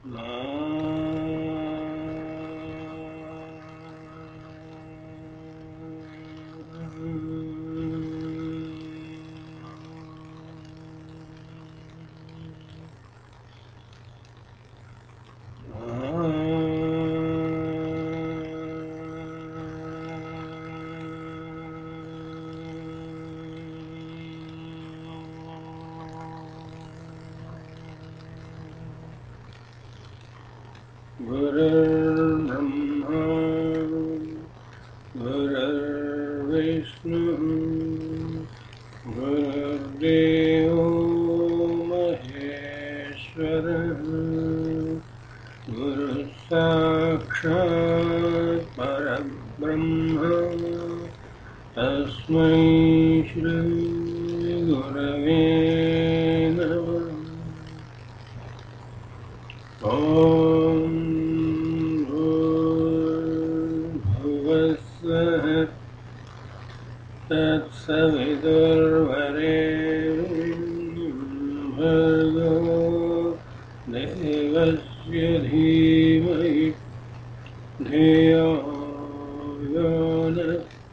गुरुर्ब्रह्मा गुरुर्विष्णुः गुरुर्देवो महेश्वरः गुरुः साक्षात् परब्रह्म तस्मै श्रीगुरवे नमः ॐ भूर्भुवस्सः तत्सवितुर्वरेण्यं भर्गो देवस्य धीमहि धियो यो नः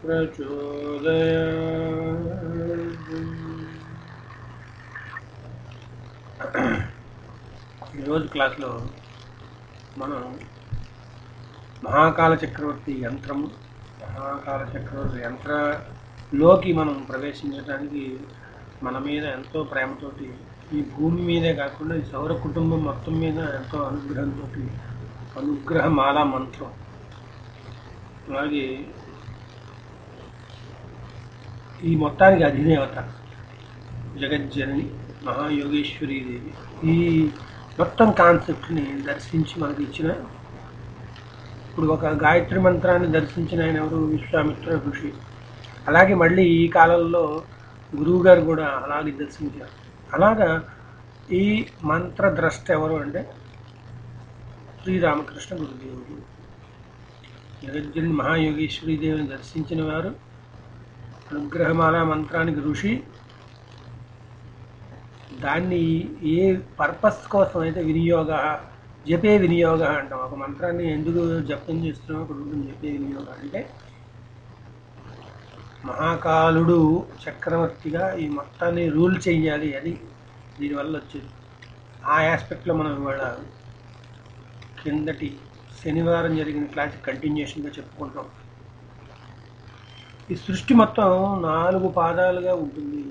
प्रचोदयात् ఈరోజు క్లాస్లో మనం మహాకాల చక్రవర్తి యంత్రము మహాకాల చక్రవర్తి యంత్రలోకి మనం ప్రవేశించడానికి మన మీద ఎంతో ప్రేమతోటి ఈ భూమి మీదే కాకుండా ఈ సౌర కుటుంబం మొత్తం మీద ఎంతో అనుగ్రహంతో అనుగ్రహమాల మంత్రం అలాగే ఈ మొత్తానికి అధిదేవత జగజ్జనని మహాయోగేశ్వరీ దేవి ఈ మొత్తం కాన్సెప్ట్ని దర్శించి మనకి ఇచ్చిన ఇప్పుడు ఒక గాయత్రి మంత్రాన్ని దర్శించిన ఆయన ఎవరు విశ్వామిత్ర ఋషి అలాగే మళ్ళీ ఈ కాలంలో గురువు గారు కూడా అలాగే దర్శించారు అలాగా ఈ మంత్ర ద్రష్ట ఎవరు అంటే శ్రీరామకృష్ణ గురుదేవుడు జగజ్జని మహాయోగేశ్వరీ దేవిని దర్శించిన వారు అనుగ్రహమాల మంత్రానికి ఋషి దాన్ని ఏ పర్పస్ కోసం అయితే వినియోగ జపే వినియోగ అంటాం ఒక మంత్రాన్ని ఎందుకు జపం చేస్తున్నాం ఒక ఉంటుంది జపే వినియోగ అంటే మహాకాలుడు చక్రవర్తిగా ఈ మొత్తాన్ని రూల్ చెయ్యాలి అది దీనివల్ల వచ్చేది ఆ ఆస్పెక్ట్లో మనం ఇవాళ కిందటి శనివారం జరిగిన క్లాస్ కంటిన్యూషన్గా చెప్పుకుంటాం ఈ సృష్టి మొత్తం నాలుగు పాదాలుగా ఉంటుంది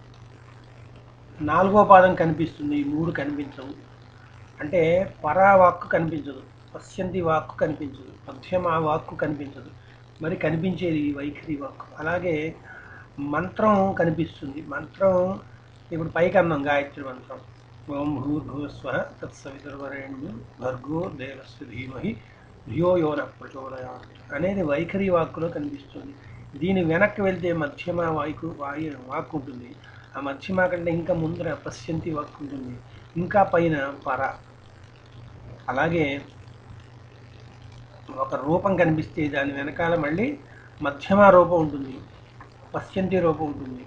నాలుగో పాదం కనిపిస్తుంది ఈ మూడు కనిపించవు అంటే పరా వాక్కు కనిపించదు పశ్యంతి వాక్కు కనిపించదు మధ్యమ వాక్కు కనిపించదు మరి కనిపించేది ఈ వైఖరి వాక్కు అలాగే మంత్రం కనిపిస్తుంది మంత్రం ఇప్పుడు పైకి అన్నాం గాయత్రి మంత్రం ఓం భూర్భువస్వ తత్సవితుర్వరేణ్యం భర్గో దేవస్య ధీమహి ధియో యోన ప్రచోదయా అనేది వైఖరి వాక్కులో కనిపిస్తుంది దీని వెనక్కి వెళ్తే మధ్యమ వాయుకు వాయు వాక్కు ఉంటుంది ఆ మధ్యమ కంటే ఇంకా ముందర పశ్యంతి వాక్కు ఉంటుంది ఇంకా పైన పర అలాగే ఒక రూపం కనిపిస్తే దాని వెనకాల మళ్ళీ మధ్యమ రూపం ఉంటుంది పశ్యంతి రూపం ఉంటుంది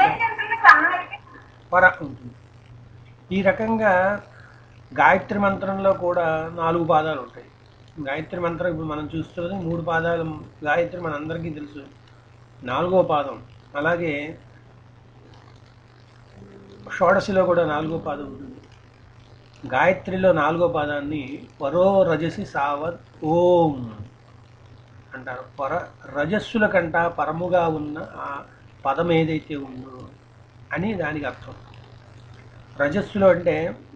పర ఉంటుంది ఈ రకంగా గాయత్రి మంత్రంలో కూడా నాలుగు పాదాలు ఉంటాయి గాయత్రి మంత్రం ఇప్పుడు మనం చూస్తున్నది మూడు పాదాలు గాయత్రి మనందరికీ తెలుసు నాలుగో పాదం అలాగే షోడశిలో కూడా నాలుగో పాదం ఉంటుంది గాయత్రిలో నాలుగో పాదాన్ని పరో రజసి సావత్ ఓం అంటారు పర రజస్సుల కంట పరముగా ఉన్న ఆ పదం ఏదైతే ఉందో అని దానికి అర్థం రజస్సులు అంటే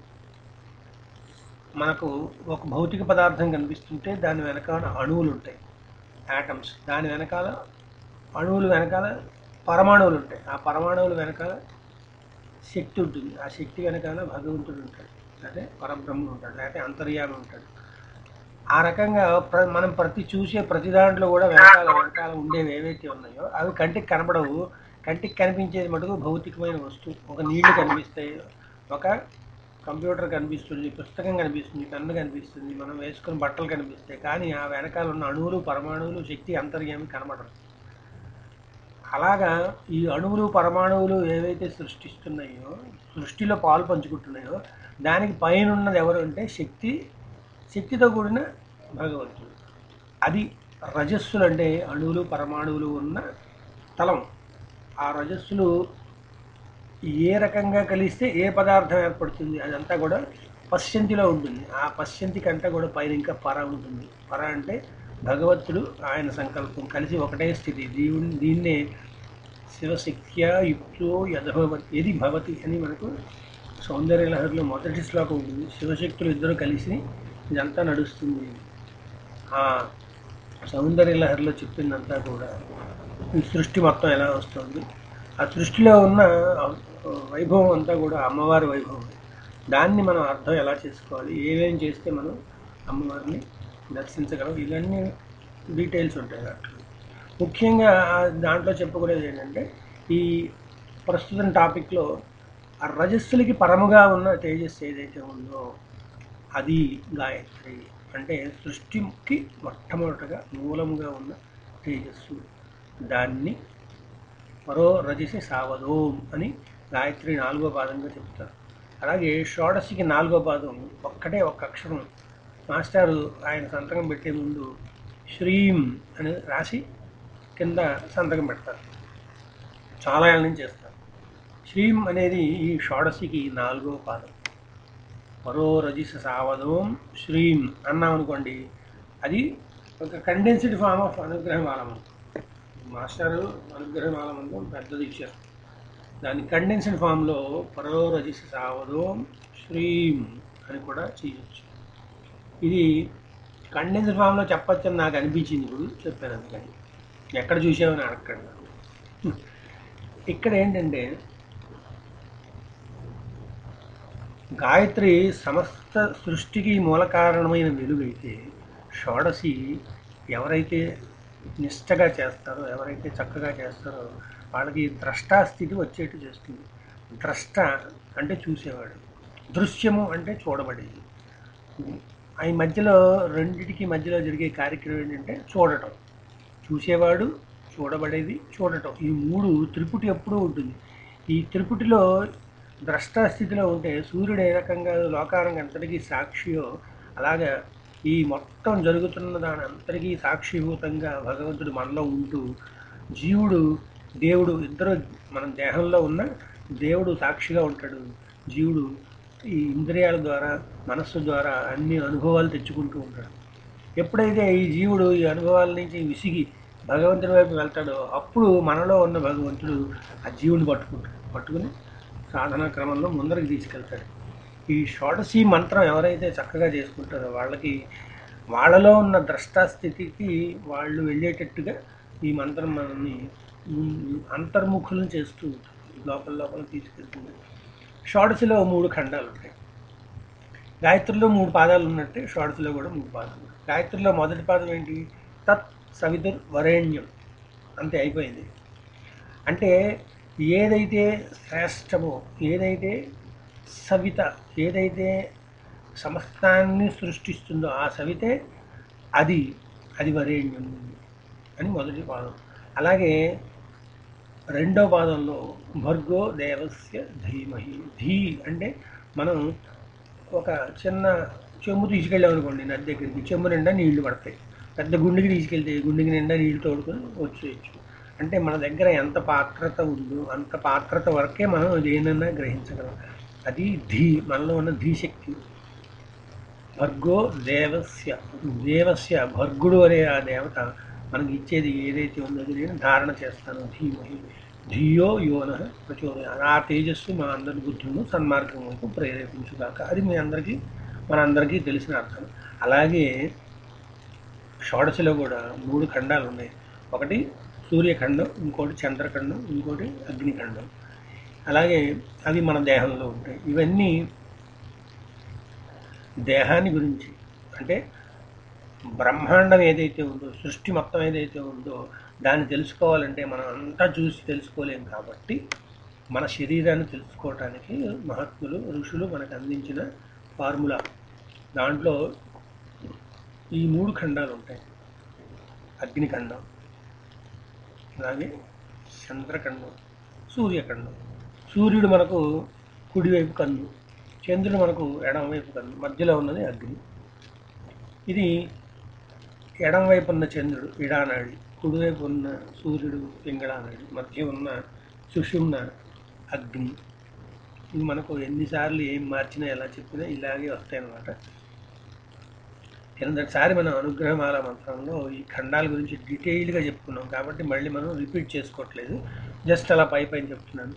మనకు ఒక భౌతిక పదార్థం కనిపిస్తుంటే దాని వెనకాల అణువులు ఉంటాయి యాటమ్స్ దాని వెనకాల అణువులు వెనకాల పరమాణువులు ఉంటాయి ఆ పరమాణువుల వెనకాల శక్తి ఉంటుంది ఆ శక్తి వెనకాల భగవంతుడు ఉంటాడు అదే పరబ్రహ్మ ఉంటాడు లేకపోతే అంతర్యామి ఉంటాడు ఆ రకంగా ప్ర మనం ప్రతి చూసే ప్రతి దాంట్లో కూడా వెనకాల వెనకాల ఉండేవి ఏవైతే ఉన్నాయో అవి కంటికి కనపడవు కంటికి కనిపించేది మటుకు భౌతికమైన వస్తువు ఒక నీళ్లు కనిపిస్తాయి ఒక కంప్యూటర్ కనిపిస్తుంది పుస్తకం కనిపిస్తుంది కన్ను కనిపిస్తుంది మనం వేసుకున్న బట్టలు కనిపిస్తాయి కానీ ఆ వెనకాల ఉన్న అణువులు పరమాణువులు శక్తి అంతర్యామి కనబడరు అలాగా ఈ అణువులు పరమాణువులు ఏవైతే సృష్టిస్తున్నాయో సృష్టిలో పాలు పంచుకుంటున్నాయో దానికి పైన ఉన్నది ఎవరు అంటే శక్తి శక్తితో కూడిన భగవంతుడు అది రజస్సులు అంటే అణువులు పరమాణువులు ఉన్న తలం ఆ రజస్సులు ఏ రకంగా కలిస్తే ఏ పదార్థం ఏర్పడుతుంది అదంతా కూడా పశ్చంతిలో ఉంటుంది ఆ పశ్చంతి కంటే కూడా పైన ఇంకా పర ఉంటుంది పర అంటే భగవంతుడు ఆయన సంకల్పం కలిసి ఒకటే స్థితి దీవుని దీన్నే శివశక్త్యా యుక్తో యథభవతి ఏది భవతి అని మనకు సౌందర్య లహరిలో మొదటి శ్లోకం ఉంటుంది శివశక్తులు ఇద్దరు కలిసి ఇదంతా నడుస్తుంది ఆ సౌందర్య లహరిలో చెప్పిందంతా కూడా ఈ సృష్టి మొత్తం ఎలా వస్తుంది ఆ సృష్టిలో ఉన్న వైభవం అంతా కూడా అమ్మవారి వైభవం దాన్ని మనం అర్థం ఎలా చేసుకోవాలి ఏమేం చేస్తే మనం అమ్మవారిని దర్శించగలం ఇవన్నీ డీటెయిల్స్ ఉంటాయి దాంట్లో ముఖ్యంగా ఆ దాంట్లో చెప్పకూడదు ఏంటంటే ఈ ప్రస్తుతం టాపిక్లో ఆ రజస్సులకి పరముగా ఉన్న తేజస్సు ఏదైతే ఉందో అది గాయత్రి అంటే సృష్టికి మొట్టమొదటగా మూలముగా ఉన్న తేజస్సు దాన్ని మరో రజసి సావధోం అని గాయత్రి నాలుగో పాదంగా చెప్తారు అలాగే షోడశికి నాలుగో పాదం ఒక్కటే ఒక్క అక్షరం మాస్టారు ఆయన సంతకం పెట్టే ముందు శ్రీం అని రాసి కింద సంతకం పెడతారు చాలా ఏళ్ళ నుంచి చేస్తారు శ్రీం అనేది ఈ షోడశికి నాలుగో పాదం మరో రజిస సావధం శ్రీం అన్నాం అనుకోండి అది ఒక కండెన్స్డ్ ఫామ్ ఆఫ్ అనుగ్రహమాలమం మాస్టారు అనుగ్రహమాలమంతం పెద్దది ఇచ్చారు దాని కండెన్స్డ్ ఫామ్లో పరో రజిస సావధం శ్రీం అని కూడా చేయొచ్చు ఇది కండెన్స్డ్ ఫామ్లో చెప్పొచ్చని నాకు అనిపించింది ఇప్పుడు చెప్పాను అందుకని ఎక్కడ చూసామని అడగండి ఇక్కడ ఏంటంటే గాయత్రి సమస్త సృష్టికి మూల కారణమైన వెలుగైతే షోడశి ఎవరైతే నిష్టగా చేస్తారో ఎవరైతే చక్కగా చేస్తారో వాళ్ళకి ద్రష్టా స్థితి వచ్చేట్టు చేస్తుంది ద్రష్ట అంటే చూసేవాడు దృశ్యము అంటే చూడబడేది ఈ మధ్యలో రెండిటికి మధ్యలో జరిగే కార్యక్రమం ఏంటంటే చూడటం చూసేవాడు చూడబడేది చూడటం ఈ మూడు త్రిపుటి ఎప్పుడూ ఉంటుంది ఈ త్రిపుటిలో ద్రష్టా స్థితిలో ఉంటే సూర్యుడు ఏ రకంగా లోకానికి అంతటికీ సాక్షియో అలాగే ఈ మొత్తం జరుగుతున్న దాని అంతటికీ సాక్షిభూతంగా భగవంతుడు మనలో ఉంటూ జీవుడు దేవుడు ఇద్దరు మన దేహంలో ఉన్న దేవుడు సాక్షిగా ఉంటాడు జీవుడు ఈ ఇంద్రియాల ద్వారా మనస్సు ద్వారా అన్ని అనుభవాలు తెచ్చుకుంటూ ఉంటాడు ఎప్పుడైతే ఈ జీవుడు ఈ అనుభవాల నుంచి విసిగి భగవంతుడి వైపు వెళ్తాడో అప్పుడు మనలో ఉన్న భగవంతుడు ఆ జీవుని పట్టుకుంటాడు పట్టుకుని సాధనా క్రమంలో ముందరికి తీసుకెళ్తాడు ఈ షోడశి మంత్రం ఎవరైతే చక్కగా చేసుకుంటారో వాళ్ళకి వాళ్ళలో ఉన్న ద్రష్టా స్థితికి వాళ్ళు వెళ్ళేటట్టుగా ఈ మంత్రం మనల్ని ఉమ్, అంతర్ముఖులను చేస్తూ ఉంటుంది లోపల లోపల తీసుకెళ్తుంది షోడశిలో మూడు ఖండాలు ఉంటాయి గాయత్రిలో మూడు పాదాలు ఉన్నట్టే షోడశిలో కూడా మూడు పాదాలు ఉన్నాయి గాయత్రిలో మొదటి పాదం ఏంటి తత్ సవితుర్ వరేణ్యం అంతే అయిపోయింది అంటే ఏదైతే శ్రేష్టమో ఏదైతే సవిత ఏదైతే సమస్తాన్ని సృష్టిస్తుందో ఆ సవితే అది అది వరేణ్యం అని మొదటి పాదం అలాగే రెండో పాదంలో భర్గో దేవస్య ధీమహి ధీ అంటే మనం ఒక చిన్న చెంబు తీసుకెళ్ళాం అనుకోండి నది దగ్గరికి చెంబు నిండా నీళ్లు పడతాయి పెద్ద గుండెకి తీసుకెళ్తే గుండెకి నిండా నీళ్లు తోడుకొని వచ్చేయచ్చు అంటే మన దగ్గర ఎంత పాత్రత ఉందో అంత పాత్రత వరకే మనం దేనన్నా గ్రహించగలం అది ధీ మనలో ఉన్న ధీశక్తి భర్గో దేవస్య దేవస్య భర్గుడు అనే ఆ దేవత మనకి ఇచ్చేది ఏదైతే ఉందో అది నేను ధారణ చేస్తాను ధీమహి ధియో యోన ప్రచోదయ ఆ తేజస్సు మా అందరి బుద్ధులను సన్మార్గం వైపు ప్రేరేపించుగాక అది మీ అందరికీ మనందరికీ తెలిసిన అర్థం అలాగే షోడశిలో కూడా మూడు ఖండాలు ఉన్నాయి ఒకటి సూర్యఖండం ఇంకోటి చంద్రఖండం ఇంకోటి అగ్నిఖండం అలాగే అవి మన దేహంలో ఉంటాయి ఇవన్నీ దేహాన్ని గురించి అంటే బ్రహ్మాండం ఏదైతే ఉందో సృష్టి మొత్తం ఏదైతే ఉందో దాన్ని తెలుసుకోవాలంటే మనం అంతా చూసి తెలుసుకోలేం కాబట్టి మన శరీరాన్ని తెలుసుకోవటానికి మహాత్ములు ఋషులు మనకు అందించిన ఫార్ములా దాంట్లో ఈ మూడు ఖండాలు ఉంటాయి అగ్నిఖండం అలాగే చంద్రఖండం సూర్యఖండం సూర్యుడు మనకు కుడివైపు కన్ను చంద్రుడు మనకు ఎడమవైపు కన్ను మధ్యలో ఉన్నది అగ్ని ఇది ఎడంవైపు ఉన్న చంద్రుడు ఇడానాడి కుడివైపు ఉన్న సూర్యుడు పింగళానాడి మధ్య ఉన్న సుషుమ్న అగ్ని ఇది మనకు ఎన్నిసార్లు ఏం మార్చినా ఎలా చెప్పినా ఇలాగే వస్తాయన్నమాట కిందటిసారి మనం అనుగ్రహమాల మంత్రంలో ఈ ఖండాల గురించి డీటెయిల్గా చెప్పుకున్నాం కాబట్టి మళ్ళీ మనం రిపీట్ చేసుకోవట్లేదు జస్ట్ అలా పై పైన చెప్తున్నాను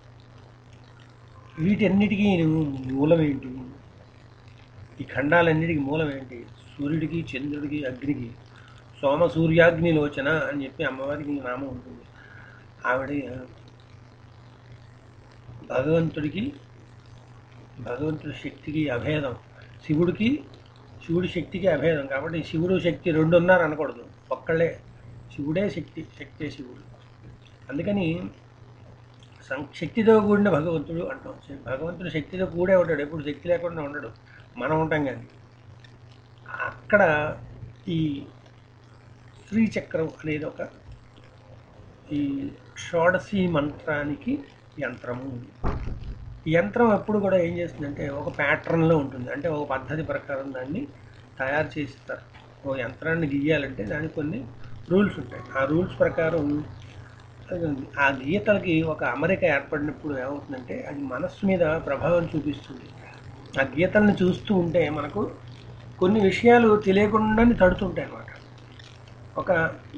వీటన్నిటికీ మూలం ఏంటి ఈ ఖండాలన్నిటికీ మూలం ఏంటి సూర్యుడికి చంద్రుడికి అగ్నికి సోమ సూర్యాగ్ని లోచన అని చెప్పి అమ్మవారికి నామం ఉంటుంది ఆవిడ భగవంతుడికి భగవంతుడి శక్తికి అభేదం శివుడికి శివుడి శక్తికి అభేదం కాబట్టి శివుడు శక్తి రెండు ఉన్నారు అనకూడదు ఒక్కళ్ళే శివుడే శక్తి శక్తే శివుడు అందుకని సం- శక్తితో కూడిన భగవంతుడు అంటాం శ- భగవంతుడు శక్తితో కూడే ఉంటాడు ఎప్పుడు శక్తి లేకుండా ఉండడు మనం ఉంటాం కానీ అక్కడ ఈ శ్రీచక్రం అనేది ఒక ఈ షోడశి మంత్రానికి యంత్రము ఈ యంత్రం ఎప్పుడు కూడా ఏం చేస్తుందంటే ఒక ప్యాటర్న్లో ఉంటుంది అంటే ఒక పద్ధతి ప్రకారం దాన్ని తయారు చేస్తారు ఓ యంత్రాన్ని గీయాలంటే దానికి కొన్ని రూల్స్ ఉంటాయి ఆ రూల్స్ ప్రకారం ఆ గీతలకి ఒక అమరిక ఏర్పడినప్పుడు ఏమవుతుందంటే అది మనస్సు మీద ప్రభావం చూపిస్తుంది ఆ గీతల్ని చూస్తూ ఉంటే మనకు కొన్ని విషయాలు తెలియకుండానే తడుతుంటాయి అన్నమాట ఒక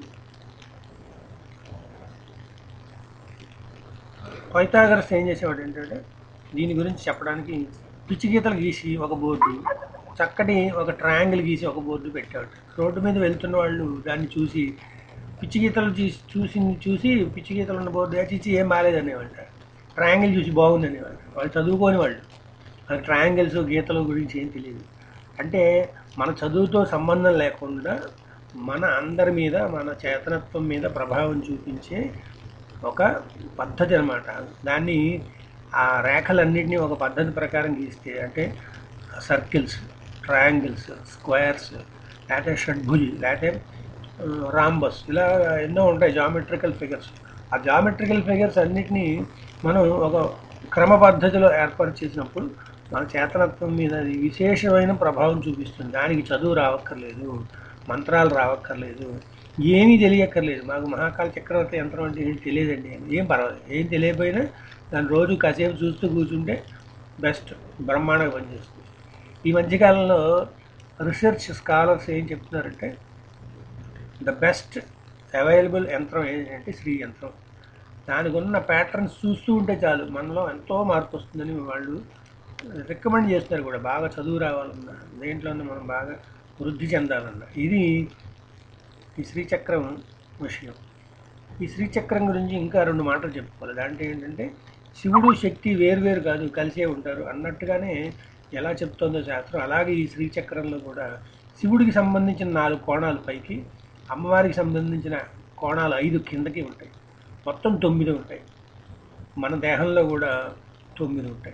పైథాగరస్ ఏం చేసేవాడు ఏంటంటే దీని గురించి చెప్పడానికి పిచ్చి గీతలు గీసి ఒక బోర్డు చక్కటి ఒక ట్రయాంగిల్ గీసి ఒక బోర్డు పెట్టాడు రోడ్డు మీద వెళ్తున్న వాళ్ళు దాన్ని చూసి పిచ్చి గీతలు చూసి చూసి చూసి పిచ్చి గీతలు ఉన్న బోర్డు వేసి ఏం బాగాలేదనేవాళ్ళ ట్రయాంగిల్ చూసి బాగుంది అనేవాళ్ళు వాళ్ళు చదువుకోని వాళ్ళు అది ట్రయాంగిల్స్ గీతల గురించి ఏం తెలియదు అంటే మన చదువుతో సంబంధం లేకుండా మన అందరి మీద మన చేతనత్వం మీద ప్రభావం చూపించే ఒక పద్ధతి అనమాట దాన్ని ఆ రేఖలన్నింటినీ ఒక పద్ధతి ప్రకారం గీస్తే అంటే సర్కిల్స్ ట్రయాంగిల్స్ స్క్వేర్స్ లేకపోతే షడ్భుజి లేకపోతే రాంబస్ ఇలా ఎన్నో ఉంటాయి జామెట్రికల్ ఫిగర్స్ ఆ జామెట్రికల్ ఫిగర్స్ అన్నిటినీ మనం ఒక క్రమ పద్ధతిలో ఏర్పాటు చేసినప్పుడు మన చేతనత్వం మీద అది విశేషమైన ప్రభావం చూపిస్తుంది దానికి చదువు రావక్కర్లేదు మంత్రాలు రావక్కర్లేదు ఏమీ తెలియక్కర్లేదు మాకు మహాకాల చక్రవర్తి యంత్రం అంటే ఏంటి తెలియదండి ఏం పర్వాలేదు ఏం తెలియకపోయినా దాన్ని రోజు కాసేపు చూస్తూ కూర్చుంటే బెస్ట్ బ్రహ్మాండంగా పనిచేస్తుంది ఈ మధ్యకాలంలో రీసెర్చ్ స్కాలర్స్ ఏం చెప్తున్నారంటే ద బెస్ట్ అవైలబుల్ యంత్రం ఏంటంటే శ్రీ యంత్రం దానికి ఉన్న ప్యాటర్న్స్ చూస్తూ ఉంటే చాలు మనలో ఎంతో మార్పు వస్తుందని వాళ్ళు రికమెండ్ చేస్తున్నారు కూడా బాగా చదువు రావాలన్నా దేంట్లోనే మనం బాగా వృద్ధి చెందాలన్నా ఇది ఈ శ్రీచక్రం విషయం ఈ శ్రీచక్రం గురించి ఇంకా రెండు మాటలు చెప్పుకోవాలి దాంట్లో ఏంటంటే శివుడు శక్తి వేరువేరు కాదు కలిసే ఉంటారు అన్నట్టుగానే ఎలా చెప్తోందో శాస్త్రం అలాగే ఈ శ్రీచక్రంలో కూడా శివుడికి సంబంధించిన నాలుగు కోణాలు పైకి అమ్మవారికి సంబంధించిన కోణాలు ఐదు కిందకి ఉంటాయి మొత్తం తొమ్మిది ఉంటాయి మన దేహంలో కూడా తొమ్మిది ఉంటాయి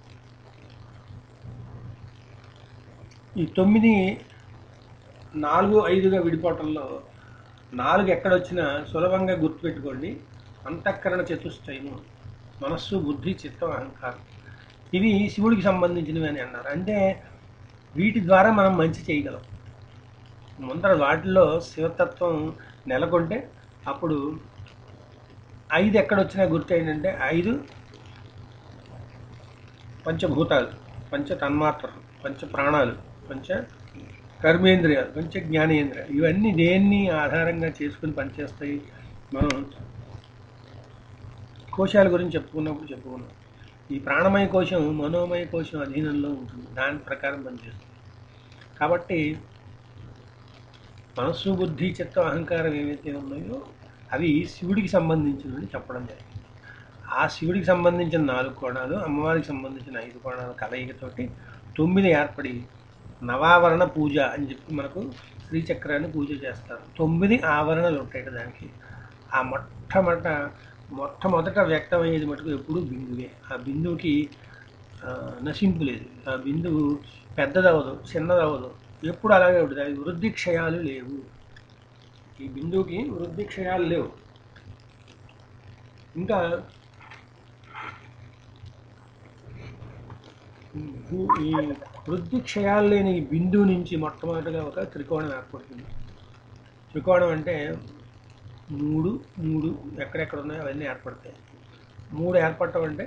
ఈ తొమ్మిది నాలుగు ఐదుగా విడిపోవటంలో నాలుగు ఎక్కడొచ్చినా సులభంగా గుర్తుపెట్టుకోండి అంతఃకరణ చతుష్టయము మనస్సు బుద్ధి చిత్తం అహంకారం ఇవి శివుడికి సంబంధించినవి అని అన్నారు అంటే వీటి ద్వారా మనం మంచి చేయగలం ముందర వాటిలో శివతత్వం నెలకొంటే అప్పుడు ఐదు ఎక్కడొచ్చినా గుర్తు ఏంటంటే ఐదు పంచభూతాలు పంచ తన్మాత్రలు పంచ ప్రాణాలు పంచ కర్మేంద్రియాలు పంచ జ్ఞానేంద్రియాలు ఇవన్నీ దేన్ని ఆధారంగా చేసుకుని పనిచేస్తాయి మనం కోశాల గురించి చెప్పుకున్నప్పుడు చెప్పుకున్నాం ఈ ప్రాణమయ కోశం మనోమయ కోశం అధీనంలో ఉంటుంది దాని ప్రకారం పనిచేస్తుంది కాబట్టి మనస్సు బుద్ధి చిత్తం అహంకారం ఏవైతే ఉన్నాయో అవి శివుడికి సంబంధించినవి చెప్పడం జరిగింది ఆ శివుడికి సంబంధించిన నాలుగు కోణాలు అమ్మవారికి సంబంధించిన ఐదు కోణాల కలయికతోటి తొమ్మిది ఏర్పడి నవావరణ పూజ అని చెప్పి మనకు శ్రీచక్రాన్ని పూజ చేస్తారు తొమ్మిది ఆవరణలు ఉంటాయి దానికి ఆ మొట్టమొదట మొట్టమొదట వ్యక్తమయ్యేది మటుకు ఎప్పుడు బిందువే ఆ బిందువుకి ఆ, నశింపు లేదు ఆ బిందువు పెద్దదవదు చిన్నదవదు ఎప్పుడు అలాగే ఉంటుంది అది వృద్ధి క్షయాలు లేవు ఈ బిందువుకి వృద్ధి క్షయాలు లేవు ఇంకా భూ- ఈ వృద్ధి క్షయాలు లేని ఈ బిందువు నుంచి మొట్టమొదటిగా ఒక త్రికోణం ఏర్పడుతుంది త్రికోణం అంటే మూడు మూడు ఎక్కడెక్కడ ఉన్నాయో అవన్నీ ఏర్పడతాయి మూడు ఏర్పడటం అంటే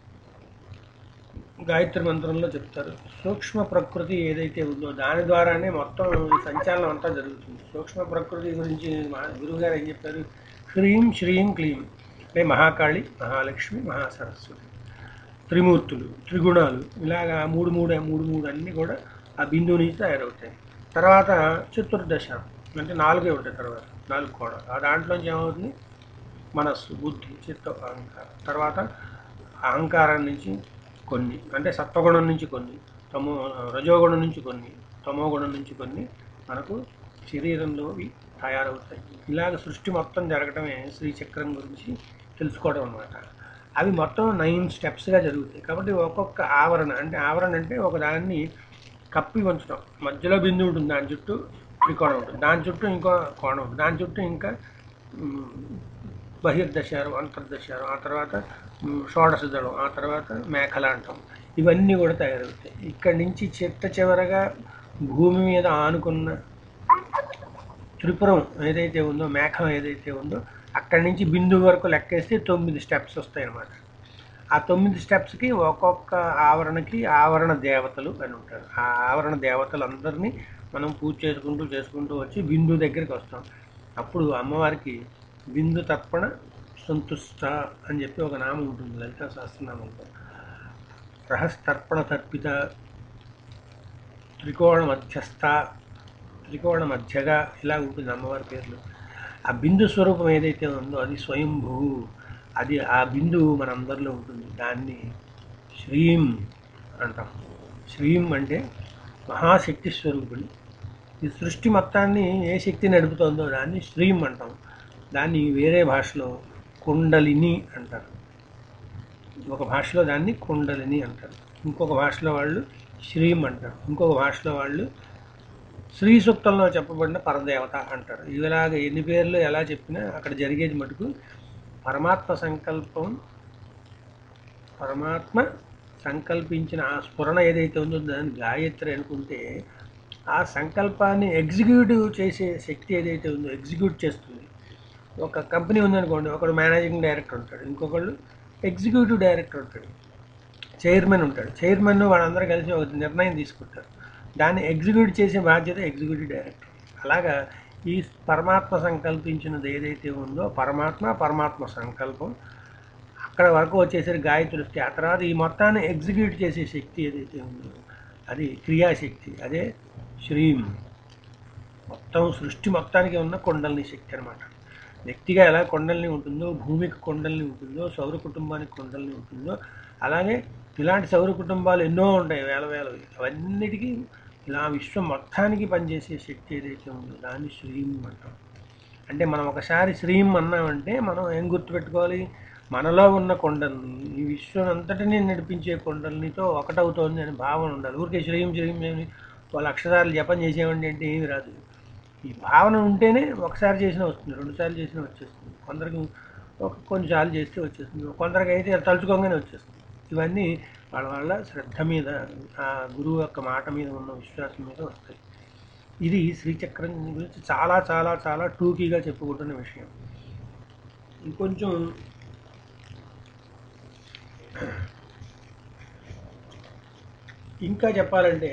గాయత్రి మంత్రంలో చెప్తారు సూక్ష్మ ప్రకృతి ఏదైతే ఉందో దాని ద్వారానే మొత్తం ఈ సంచాలనం అంతా జరుగుతుంది సూక్ష్మ ప్రకృతి గురించి మా గురువుగారు ఏం చెప్పారు హ్రీం శ్రీం క్లీం అంటే మహాకాళి మహాలక్ష్మి మహాసరస్వతి త్రిమూర్తులు త్రిగుణాలు ఇలాగా మూడు మూడు మూడు మూడు అన్నీ కూడా ఆ బిందువు నుంచి తయారవుతాయి తర్వాత చతుర్దశ అంటే నాలుగే ఉంటాయి తర్వాత నాలుగు కూడా ఆ దాంట్లోంచి ఏమవుతుంది మనస్సు బుద్ధి చిత్త అహంకారం తర్వాత అహంకారం నుంచి కొన్ని అంటే సత్వగుణం నుంచి కొన్ని తమో రజోగుణం నుంచి కొన్ని తమో గుణం నుంచి కొన్ని మనకు శరీరంలో ఇవి తయారవుతాయి ఇలాగ సృష్టి మొత్తం జరగడమే శ్రీచక్రం గురించి తెలుసుకోవడం అన్నమాట అవి మొత్తం నైన్ స్టెప్స్గా జరుగుతాయి కాబట్టి ఒక్కొక్క ఆవరణ అంటే ఆవరణ అంటే ఒక దాన్ని కప్పి ఉంచడం మధ్యలో బిందువు ఉంటుంది దాని చుట్టూ త్రికోణం ఉంటుంది దాని చుట్టూ ఇంకో కోణం ఉంటుంది దాని చుట్టూ ఇంకా మ్, బహిర్దశారం అంతర్దశారం ఆ తర్వాత మ్, షోడశ దళం ఆ తర్వాత మేఖల అంటాం ఇవన్నీ కూడా తయారవుతాయి ఇక్కడి నుంచి చిట్ట చివరగా భూమి మీద ఆనుకున్న త్రిపురం ఏదైతే ఉందో మేఘం ఏదైతే ఉందో అక్కడి నుంచి బిందువు వరకు లెక్కేస్తే తొమ్మిది స్టెప్స్ వస్తాయి అన్నమాట ఆ తొమ్మిది స్టెప్స్కి ఒక్కొక్క ఆవరణకి ఆవరణ దేవతలు అని ఉంటారు ఆ ఆవరణ దేవతలందరినీ మనం పూజ చేసుకుంటూ చేసుకుంటూ వచ్చి బిందు దగ్గరికి వస్తాం అప్పుడు అమ్మవారికి బిందు తర్పణ సంతుష్ట అని చెప్పి ఒక నామం ఉంటుంది లలితా సహస్రనామంలో రహస్తర్పణ తర్పిత త్రికోణ మధ్యస్థ త్రికోణ మధ్యగా ఇలా ఉంటుంది అమ్మవారి పేర్లు ఆ బిందు స్వరూపం ఏదైతే ఉందో అది స్వయంభూ అది ఆ బిందువు మన అందరిలో ఉంటుంది దాన్ని శ్రీం అంటాం శ్రీం అంటే మహాశక్తి స్వరూపిణి ఈ సృష్టి మొత్తాన్ని ఏ శక్తి నడుపుతుందో దాన్ని శ్రీం అంటాం దాన్ని వేరే భాషలో కుండలిని అంటారు ఒక భాషలో దాన్ని కుండలిని అంటారు ఇంకొక భాషలో వాళ్ళు శ్రీం అంటారు ఇంకొక భాషలో వాళ్ళు శ్రీ సూక్తంలో చెప్పబడిన పరదేవత అంటారు ఇలాగ ఎన్ని పేర్లు ఎలా చెప్పినా అక్కడ జరిగేది మటుకు పరమాత్మ సంకల్పం పరమాత్మ సంకల్పించిన ఆ స్ఫురణ ఏదైతే ఉందో దాన్ని గాయత్రి అనుకుంటే ఆ సంకల్పాన్ని ఎగ్జిక్యూటివ్ చేసే శక్తి ఏదైతే ఉందో ఎగ్జిక్యూట్ చేస్తుంది ఒక కంపెనీ ఉందనుకోండి ఒకడు మేనేజింగ్ డైరెక్టర్ ఉంటాడు ఇంకొకళ్ళు ఎగ్జిక్యూటివ్ డైరెక్టర్ ఉంటాడు చైర్మన్ ఉంటాడు చైర్మన్ వాళ్ళందరూ కలిసి ఒక నిర్ణయం తీసుకుంటారు దాన్ని ఎగ్జిక్యూట్ చేసే బాధ్యత ఎగ్జిక్యూటివ్ డైరెక్టర్ అలాగా ఈ పరమాత్మ సంకల్పించినది ఏదైతే ఉందో పరమాత్మ పరమాత్మ సంకల్పం అక్కడ వరకు వచ్చేసరికి గాయత్రి వస్తే ఆ తర్వాత ఈ మొత్తాన్ని ఎగ్జిక్యూట్ చేసే శక్తి ఏదైతే ఉందో అది క్రియాశక్తి అదే శ్రీం మొత్తం సృష్టి మొత్తానికి ఉన్న కొండల్ని శక్తి అనమాట వ్యక్తిగా ఎలా కొండల్ని ఉంటుందో భూమికి కొండల్ని ఉంటుందో సౌర కుటుంబానికి కొండల్ని ఉంటుందో అలాగే ఇలాంటి సౌర కుటుంబాలు ఎన్నో ఉంటాయి వేల వేలవి అవన్నిటికీ ఇలా విశ్వం మొత్తానికి పనిచేసే శక్తి ఏదైతే ఉందో దాన్ని శ్రీం అంటాం అంటే మనం ఒకసారి శ్రీం అన్నామంటే మనం ఏం గుర్తుపెట్టుకోవాలి మనలో ఉన్న కొండల్ని ఈ విశ్వం అంతటినీ నడిపించే కొండలనితో ఒకటవుతోంది అని భావన ఉండాలి ఊరికే శ్రీం శ్రీం ఏమి వాళ్ళ అక్షరాలు జపం చేసేవండి అంటే ఏమి రాదు ఈ భావన ఉంటేనే ఒకసారి చేసినా వస్తుంది రెండుసార్లు చేసినా వచ్చేస్తుంది కొందరికి ఒక కొన్నిసార్లు చేస్తే వచ్చేస్తుంది కొందరికి అయితే తలుచుకోగానే వచ్చేస్తుంది ఇవన్నీ వాళ్ళ వాళ్ళ శ్రద్ధ మీద ఆ గురువు యొక్క మాట మీద ఉన్న విశ్వాసం మీద వస్తాయి ఇది శ్రీచక్రం గురించి చాలా చాలా చాలా టూకీగా చెప్పుకుంటున్న విషయం ఇంకొంచెం ఇంకా చెప్పాలంటే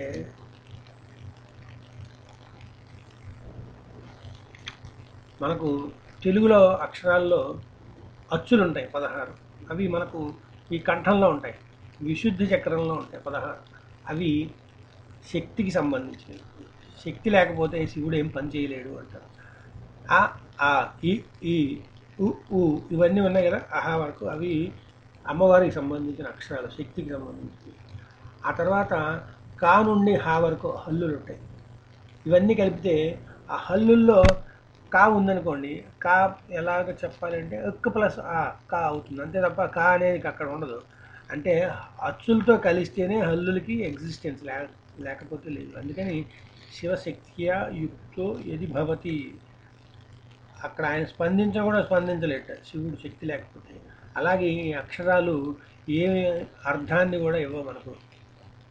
మనకు తెలుగులో అక్షరాల్లో అచ్చులు ఉంటాయి పదహారు అవి మనకు ఈ కంఠంలో ఉంటాయి విశుద్ధి చక్రంలో ఉంటాయి పదహారు అవి శక్తికి సంబంధించినవి శక్తి లేకపోతే శివుడు ఏం పని చేయలేడు అంటారు ఆ ఆ ఈ ఈ ఉ ఊ ఇవన్నీ ఉన్నాయి కదా ఆహా వరకు అవి అమ్మవారికి సంబంధించిన అక్షరాలు శక్తికి సంబంధించినవి ఆ తర్వాత కా నుండి హా వరకు హల్లులు ఉంటాయి ఇవన్నీ కలిపితే ఆ హల్లుల్లో కా ఉందనుకోండి కా ఎలాగ చెప్పాలంటే ఎక్ ప్లస్ ఆ కా అవుతుంది అంతే తప్ప కా అనేది అక్కడ ఉండదు అంటే అచ్చులతో కలిస్తేనే హల్లులకి ఎగ్జిస్టెన్స్ లే లేకపోతే లేదు అందుకని శివశక్తియా యుక్తో ఎది భవతి అక్కడ ఆయన స్పందించ కూడా స్పందించలేట శివుడు శక్తి లేకపోతే అలాగే ఈ అక్షరాలు ఏ అర్థాన్ని కూడా ఇవ్వ మనకు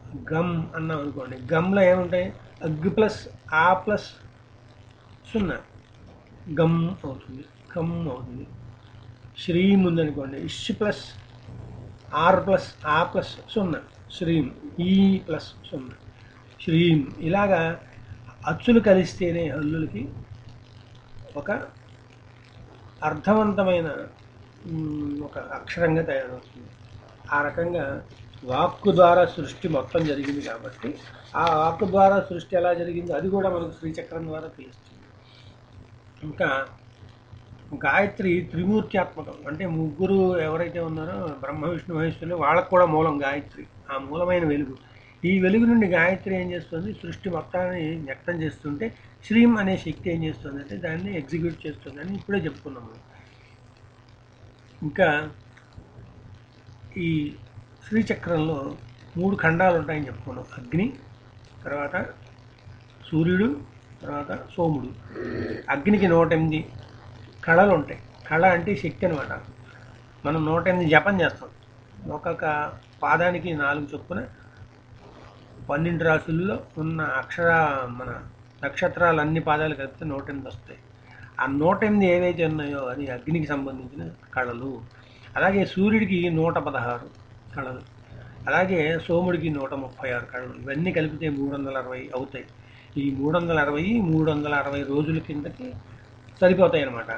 గమ్ అన్నాం అనుకోండి గమ్లో ఏముంటాయి అగ్గు ప్లస్ ఆ ప్లస్ సున్నా గమ్ అవుతుంది కమ్ అవుతుంది శ్రీం ఉందనుకోండి ఇష్ ప్లస్ ఆర్ ప్లస్ ఆ ప్లస్ సున్నా శ్రీం ఈ ప్లస్ సున్నా శ్రీం ఇలాగా అచ్చులు కలిస్తేనే హల్లులకి ఒక అర్థవంతమైన మ్, ఒక అక్షరంగా తయారవుతుంది ఆ రకంగా వాక్కు ద్వారా సృష్టి మొత్తం జరిగింది కాబట్టి ఆ వాక్కు ద్వారా సృష్టి ఎలా జరిగిందో అది కూడా మనకు శ్రీచక్రం ద్వారా తెలుస్తుంది ఇంకా గాయత్రి త్రిమూర్త్యాత్మకం అంటే ముగ్గురు ఎవరైతే ఉన్నారో బ్రహ్మ విష్ణు మహేశ్వరులు వాళ్ళకు కూడా మూలం గాయత్రి ఆ మూలమైన వెలుగు ఈ వెలుగు నుండి గాయత్రి ఏం చేస్తుంది సృష్టి మొత్తాన్ని వ్యక్తం చేస్తుంటే శ్రీం అనే శక్తి ఏం చేస్తుంది అంటే దాన్ని ఎగ్జిక్యూట్ చేస్తుంది అని ఇప్పుడే చెప్పుకున్నాము ఇంకా ఈ శ్రీచక్రంలో మూడు ఖండాలు ఉంటాయని చెప్పుకున్నాం అగ్ని తర్వాత సూర్యుడు తర్వాత సోముడు అగ్నికి నూట ఎనిమిది కళలు ఉంటాయి కళ అంటే శక్తి అనమాట మనం నూట ఎనిమిది జపం చేస్తాం ఒక్కొక్క పాదానికి నాలుగు చొప్పున పన్నెండు రాసుల్లో ఉన్న అక్షర మన నక్షత్రాలు అన్ని పాదాలు కలిపితే నూట ఎనిమిది వస్తాయి ఆ నూట ఎనిమిది ఏవైతే ఉన్నాయో అది అగ్నికి సంబంధించిన కళలు అలాగే సూర్యుడికి నూట పదహారు కళలు అలాగే సోముడికి నూట ముప్పై ఆరు కళలు ఇవన్నీ కలిపితే మూడు వందల అరవై అవుతాయి ఈ మూడు వందల అరవై మూడు వందల అరవై రోజుల కిందకి సరిపోతాయి అన్నమాట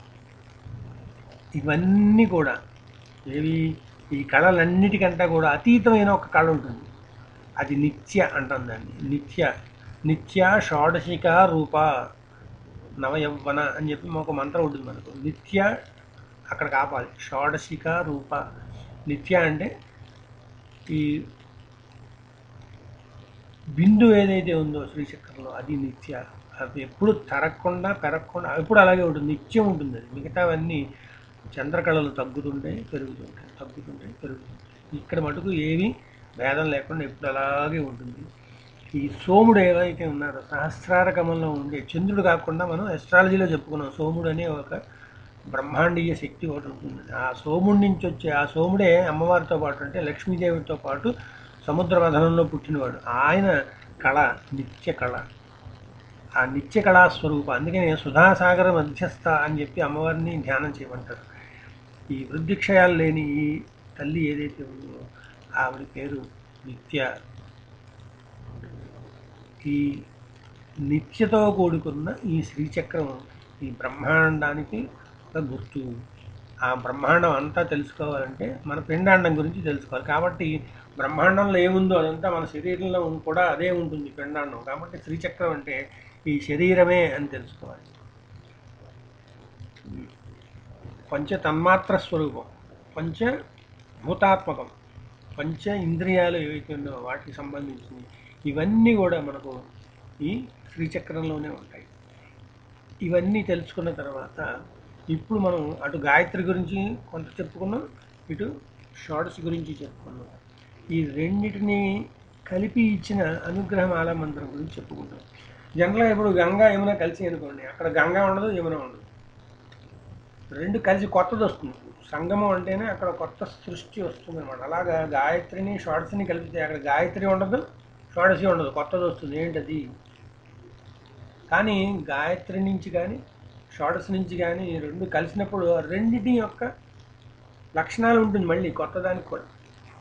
ఇవన్నీ కూడా ఏవి ఈ కళలన్నిటికంటే కూడా అతీతమైన ఒక కళ ఉంటుంది అది నిత్య అంటాం దాన్ని నిత్య నిత్య షోడశిక రూప నవయవ్వన అని చెప్పి ఒక మంత్రం ఉంటుంది మనకు నిత్య అక్కడ కాపాలి షోడశిక రూప నిత్య అంటే ఈ బిందు ఏదైతే ఉందో శ్రీచక్రంలో అది నిత్య అది ఎప్పుడు తరగకుండా పెరగకుండా ఎప్పుడు అలాగే ఉంటుంది నిత్యం ఉంటుంది అది మిగతావన్నీ చంద్రకళలు తగ్గుతుంటాయి పెరుగుతుంటాయి తగ్గుతుంటాయి పెరుగుతుంటాయి ఇక్కడ మటుకు ఏమీ భేదం లేకుండా ఎప్పుడు అలాగే ఉంటుంది ఈ సోముడు ఏదైతే ఉన్నారో సహస్రార కమంలో ఉండే చంద్రుడు కాకుండా మనం ఎస్ట్రాలజీలో చెప్పుకున్నాం సోముడు అనే ఒక బ్రహ్మాండీయ శక్తి ఒకటి ఉంటుంది ఆ సోముడి నుంచి వచ్చే ఆ సోముడే అమ్మవారితో పాటు అంటే లక్ష్మీదేవితో పాటు సముద్ర మథనంలో పుట్టినవాడు ఆయన కళ నిత్య కళ ఆ నిత్య కళా స్వరూపం అందుకనే సుధాసాగర మధ్యస్థ అని చెప్పి అమ్మవారిని ధ్యానం చేయమంటారు ఈ వృద్ధిక్షయాలు లేని ఈ తల్లి ఏదైతే ఉందో ఆవిడ పేరు నిత్య ఈ నిత్యతో కూడుకున్న ఈ శ్రీచక్రం ఈ బ్రహ్మాండానికి ఒక గుర్తు ఆ బ్రహ్మాండం అంతా తెలుసుకోవాలంటే మన పిండాండం గురించి తెలుసుకోవాలి కాబట్టి బ్రహ్మాండంలో ఏముందో అదంతా మన శరీరంలో ఉం- కూడా అదే ఉంటుంది పిండాండం కాబట్టి శ్రీచక్రం అంటే ఈ శరీరమే అని తెలుసుకోవాలి పంచ తన్మాత్ర స్వరూపం పంచ భూతాత్మకం పంచ ఇంద్రియాలు ఏవైతే ఉన్నాయో వాటికి సంబంధించినవి ఇవన్నీ కూడా మనకు ఈ శ్రీచక్రంలోనే ఉంటాయి ఇవన్నీ తెలుసుకున్న తర్వాత ఇప్పుడు మనం అటు గాయత్రి గురించి కొంత చెప్పుకున్నాం ఇటు షార్ట్స్ గురించి చెప్పుకున్నాం ఈ రెండిటిని కలిపి ఇచ్చిన అనుగ్రహమాల మంత్రం గురించి చెప్పుకుంటాం జనరల్గా ఇప్పుడు గంగా యమున కలిసి అనుకోండి అక్కడ గంగా ఉండదు యమున ఉండదు రెండు కలిసి కొత్తది వస్తుంది సంగమం అంటేనే అక్కడ కొత్త సృష్టి వస్తుంది అనమాట అలాగా గాయత్రిని షార్ట్స్ని కలిపితే అక్కడ గాయత్రి ఉండదు షార్ట్స్ ఉండదు కొత్తది వస్తుంది ఏంటది కానీ గాయత్రి నుంచి కానీ షార్ట్స్ నుంచి కానీ ఈ రెండు కలిసినప్పుడు ఆ రెండిటి యొక్క లక్షణాలు ఉంటుంది మళ్ళీ కొత్త దానికి కూడా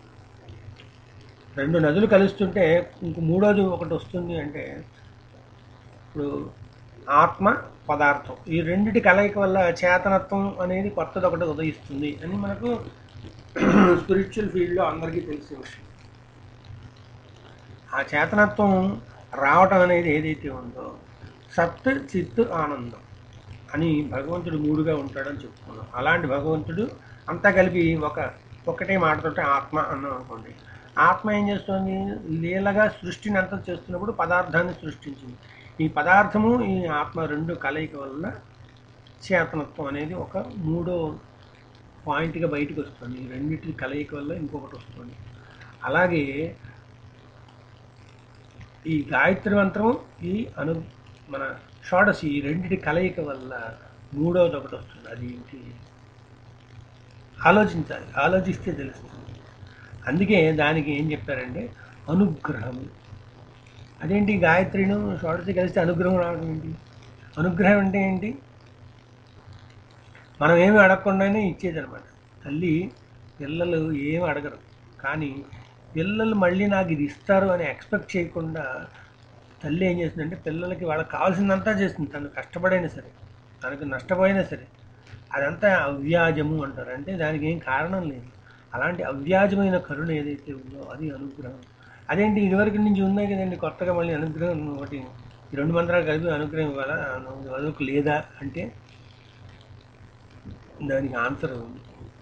రెండు నదులు కలుస్తుంటే ఇంక మూడోది ఒకటి వస్తుంది అంటే ఇప్పుడు ఆత్మ పదార్థం ఈ రెండిటి కలయిక వల్ల చేతనత్వం అనేది కొత్తది ఒకటి ఉదయిస్తుంది అని మనకు స్పిరిచువల్ ఫీల్డ్లో అందరికీ తెలిసే విషయం ఆ చేతనత్వం రావటం అనేది ఏదైతే ఉందో సత్ చిత్ ఆనందం అని భగవంతుడు మూడుగా ఉంటాడని చెప్పుకున్నాం అలాంటి భగవంతుడు అంతా కలిపి ఒక ఒకటే మాటతోటే ఆత్మ అన్నాం అనుకోండి ఆత్మ ఏం చేస్తుంది లీలగా సృష్టిని అంతా చేస్తున్నప్పుడు పదార్థాన్ని సృష్టించింది ఈ పదార్థము ఈ ఆత్మ రెండు కలయిక వల్ల చేతనత్వం అనేది ఒక మూడో పాయింట్గా బయటకు వస్తుంది ఈ రెండింటి కలయిక వల్ల ఇంకొకటి వస్తుంది అలాగే ఈ గాయత్రి మంత్రం ఈ అను మన షోడశి ఈ రెండిటి కలయిక వల్ల మూడవది ఒకటి వస్తుంది అది ఏంటి ఆలోచించాలి ఆలోచిస్తే తెలుస్తుంది అందుకే దానికి ఏం చెప్పారంటే అనుగ్రహం అదేంటి గాయత్రిను షోడశి కలిస్తే అనుగ్రహం రావడం ఏంటి అనుగ్రహం అంటే ఏంటి మనం ఏమి అడగకుండానే ఇచ్చేది అనమాట తల్లి పిల్లలు ఏమి అడగరు కానీ పిల్లలు మళ్ళీ నాకు ఇది ఇస్తారు అని ఎక్స్పెక్ట్ చేయకుండా తల్లి ఏం చేస్తుందంటే పిల్లలకి వాళ్ళకి కావాల్సిందంతా చేస్తుంది తను కష్టపడైనా సరే తనకు నష్టపోయినా సరే అదంతా అవ్యాజము అంటారు అంటే దానికి ఏం కారణం లేదు అలాంటి అవ్యాజమైన కరుణ ఏదైతే ఉందో అది అనుగ్రహం అదేంటి ఇదివరకు నుంచి ఉన్నాయి కదండి కొత్తగా మళ్ళీ అనుగ్రహం ఒకటి ఈ రెండు మంత్రాలు కలిపి అనుగ్రహం ఇవ్వాలా అదొక లేదా అంటే దానికి ఆన్సర్ ఉంది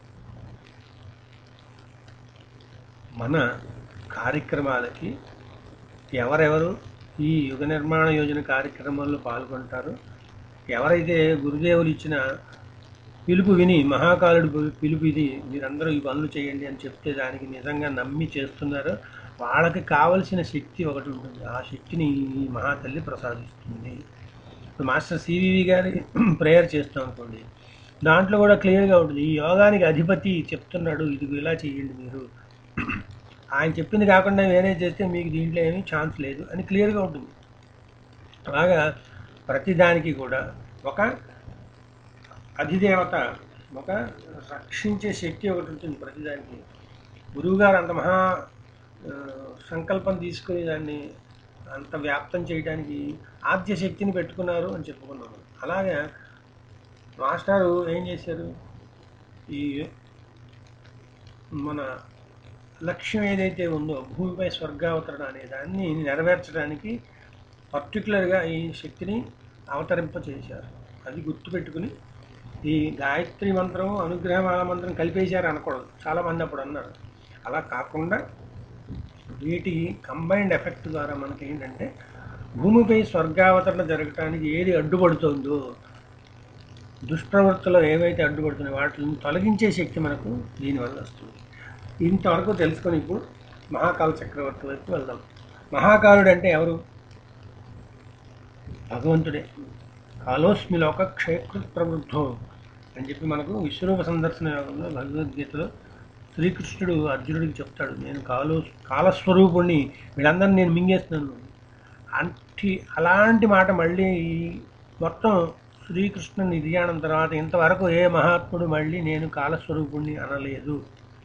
మన కార్యక్రమాలకి ఎవరెవరు ఈ యుగ నిర్మాణ యోజన కార్యక్రమాల్లో పాల్గొంటారో ఎవరైతే గురుదేవులు ఇచ్చిన పిలుపు విని మహాకాలుడు పి- పిలుపు ఇది మీరందరూ ఈ పనులు చేయండి అని చెప్తే దానికి నిజంగా నమ్మి చేస్తున్నారో వాళ్ళకి కావలసిన శక్తి ఒకటి ఉంటుంది ఆ శక్తిని ఈ మహాతల్లి ప్రసాదిస్తుంది ఇప్పుడు మాస్టర్ సివివి గారి ప్రేయర్ చేస్తాం అనుకోండి దాంట్లో కూడా క్లియర్గా ఉంటుంది ఈ యోగానికి అధిపతి చెప్తున్నాడు ఇది ఇలా చేయండి మీరు ఆయన చెప్పింది కాకుండా వేరే చేస్తే మీకు దీంట్లో ఏమీ ఛాన్స్ లేదు అని క్లియర్గా ఉంటుంది అలాగా ప్రతిదానికి కూడా ఒక అధిదేవత ఒక రక్షించే శక్తి ఒకటి ఉంటుంది ప్రతిదానికి గురువుగారు అంత మహా ఆ, సంకల్పం తీసుకుని దాన్ని అంత వ్యాప్తం చేయడానికి ఆద్య శక్తిని పెట్టుకున్నారు అని చెప్పుకున్నాము అలాగే మాస్టారు ఏం చేశారు ఈ మన లక్ష్యం ఏదైతే ఉందో భూమిపై స్వర్గావతరణ అనే దాన్ని నెరవేర్చడానికి పర్టికులర్గా ఈ శక్తిని అవతరింపచేశారు అది గుర్తుపెట్టుకుని ఈ గాయత్రి మంత్రం అనుగ్రహమాల మంత్రం కలిపేశారు అనకూడదు చాలామంది అప్పుడు అన్నారు అలా కాకుండా వీటి కంబైన్డ్ ఎఫెక్ట్ ద్వారా మనకి ఏంటంటే భూమిపై స్వర్గావతరణ జరగటానికి ఏది అడ్డుపడుతుందో దుష్ప్రవృత్తులు ఏవైతే అడ్డుపడుతున్నాయో వాటిని తొలగించే శక్తి మనకు దీనివల్ల వస్తుంది ఇంతవరకు తెలుసుకొని ఇప్పుడు మహాకాల చక్రవర్తి వైపు వెళ్దాం మహాకాలుడు అంటే ఎవరు భగవంతుడే కాలోస్మి లోక క్షయకృత్ ప్రవృద్ధో అని చెప్పి మనకు విశ్వరూప సందర్శన యోగంలో భగవద్గీతలో శ్రీకృష్ణుడు అర్జునుడికి చెప్తాడు నేను కాలో కాలస్వరూపుణ్ణి వీళ్ళందరినీ నేను మింగేస్తున్నాను అంటే అలాంటి మాట మళ్ళీ ఈ మొత్తం శ్రీకృష్ణ నిర్యాణం తర్వాత ఇంతవరకు ఏ మహాత్ముడు మళ్ళీ నేను కాలస్వరూపుణ్ణి అనలేదు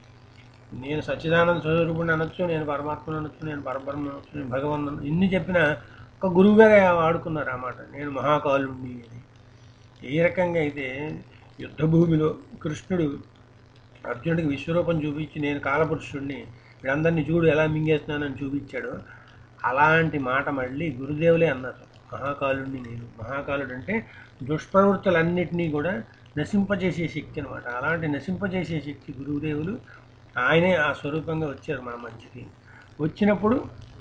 నేను సచ్చిదానంద స్వరూపుణ్ణి అనొచ్చు నేను పరమాత్మను అనొచ్చు నేను పరబ్రహ్మ అనొచ్చు నేను భగవన్ అనొచ్చు. ఇన్ని చెప్పిన ఒక గురువుగా వాడుకున్నారు ఆ మాట నేను మహాకాలుణ్ణి అని ఏ రకంగా అయితే యుద్ధ భూమిలో కృష్ణుడు అర్జునుడికి విశ్వరూపం చూపించి నేను కాలపురుషుడిని వీళ్ళందరినీ చూడు ఎలా మింగేస్తున్నానని చూపించాడు అలాంటి మాట మళ్ళీ గురుదేవులే అన్నారు మహాకాలుడిని నేను మహాకాలుడు అంటే దుష్ప్రవృత్తులన్నిటినీ కూడా నశింపజేసే శక్తి అనమాట అలాంటి నశింపజేసే శక్తి గురుదేవులు ఆయనే ఆ స్వరూపంగా వచ్చారు మన మధ్యకి వచ్చినప్పుడు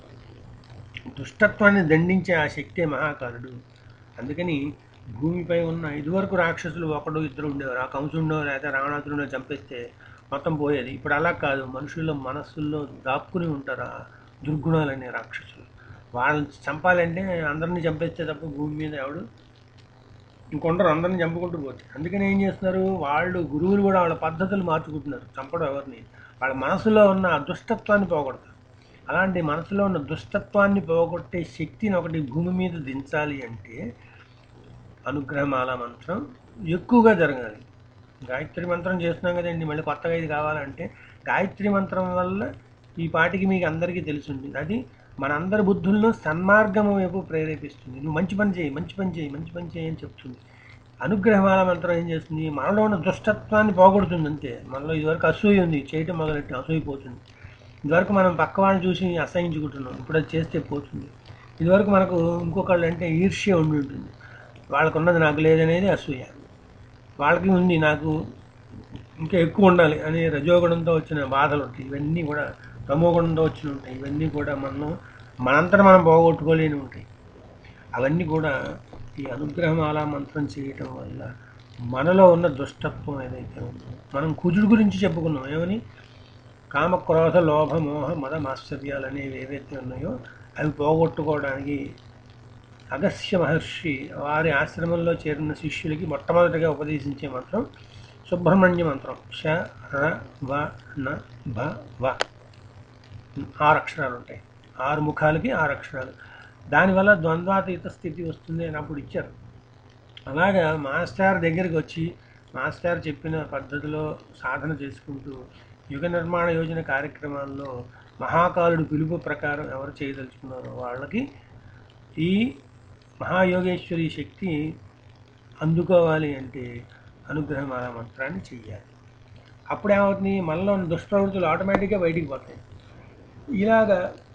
దుష్టత్వాన్ని దండించే ఆ శక్తే మహాకాలుడు అందుకని భూమిపై ఉన్న ఇదివరకు రాక్షసులు ఒకడు ఇద్దరు ఉండేవారు ఆ కంసుండో లేదా రావణాసురుడో చంపేస్తే మొత్తం పోయేది ఇప్పుడు అలా కాదు మనుషుల్లో మనస్సుల్లో దాక్కుని ఉంటారు ఆ దుర్గుణాలనే రాక్షసులు వాళ్ళని చంపాలంటే అందరినీ చంపేస్తే తప్ప భూమి మీద ఎవడు ఇంకొందరు అందరిని చంపుకుంటూ పోతారు అందుకని ఏం చేస్తున్నారు వాళ్ళు గురువులు కూడా వాళ్ళ పద్ధతులు మార్చుకుంటున్నారు చంపడం ఎవరిని వాళ్ళ మనసులో ఉన్న ఆ దుష్టత్వాన్ని పోగొడతారు అలాంటి మనసులో ఉన్న దుష్టత్వాన్ని పోగొట్టే శక్తిని ఒకటి భూమి మీద దించాలి అంటే అనుగ్రహమాల మంత్రం ఎక్కువగా జరగాలి గాయత్రి మంత్రం చేస్తున్నాం కదండి మళ్ళీ కొత్తగా ఇది కావాలంటే గాయత్రి మంత్రం వల్ల ఈ పాటికి మీకు అందరికీ తెలిసింది అది మనందరి బుద్ధులను సన్మార్గం వైపు ప్రేరేపిస్తుంది నువ్వు మంచి పని చేయి మంచి పని చేయి మంచి పని చేయి అని చెప్తుంది అనుగ్రహమాల మంత్రం ఏం చేస్తుంది మనలో ఉన్న దుష్టత్వాన్ని పోగొడుతుంది అంతే మనలో ఇదివరకు అసూయ ఉంది చేయటం మొదలెట్టి అసూయ పోతుంది ఇదివరకు మనం పక్క వాళ్ళని చూసి అసహించుకుంటున్నాం ఇప్పుడు అది చేస్తే పోతుంది ఇదివరకు మనకు ఇంకొకళ్ళు అంటే ఈర్ష్య ఉండి ఉంటుంది వాళ్ళకు ఉన్నది నాకు లేదనేది అసూయ వాళ్ళకి ఉంది నాకు ఇంకా ఎక్కువ ఉండాలి అనే రజోగుణంతో వచ్చిన బాధలు ఉంటాయి ఇవన్నీ కూడా తమోగుణంతో వచ్చిన ఉంటాయి ఇవన్నీ కూడా మనం మనంతట మనం పోగొట్టుకోలేని ఉంటాయి అవన్నీ కూడా ఈ అనుగ్రహమాల మంత్రం చేయటం వల్ల మనలో ఉన్న దుష్టత్వం ఏదైతే ఉందో మనం కుజుడు గురించి చెప్పుకున్నాం ఏమని కామ క్రోధ లోభ మోహ మద మాశ్చర్యాలు అనేవి ఏవైతే ఉన్నాయో అవి పోగొట్టుకోవడానికి అగస్య మహర్షి వారి ఆశ్రమంలో చేరిన శిష్యులకి మొట్టమొదటిగా ఉపదేశించే మంత్రం సుబ్రహ్మణ్య మంత్రం ష ర వ న భ వ ఆరు అక్షరాలు ఉంటాయి ఆరు ముఖాలకి ఆరు అక్షరాలు దానివల్ల ద్వంద్వాతీత స్థితి వస్తుంది అని అప్పుడు ఇచ్చారు అలాగా మాస్టర్ దగ్గరికి వచ్చి మాస్టర్ చెప్పిన పద్ధతిలో సాధన చేసుకుంటూ యుగ నిర్మాణ యోజన కార్యక్రమాల్లో మహాకాలుడు పిలుపు ప్రకారం ఎవరు చేయదలుచుకున్నారో వాళ్ళకి ఈ మహాయోగేశ్వరి శక్తి అందుకోవాలి అంటే అనుగ్రహమాల మంత్రాన్ని చెయ్యాలి అప్పుడు ఏమవుతుంది మనలో ఉన్న దుష్ప్రవృత్తులు ఆటోమేటిక్గా బయటికి పోతాయి ఇలాగా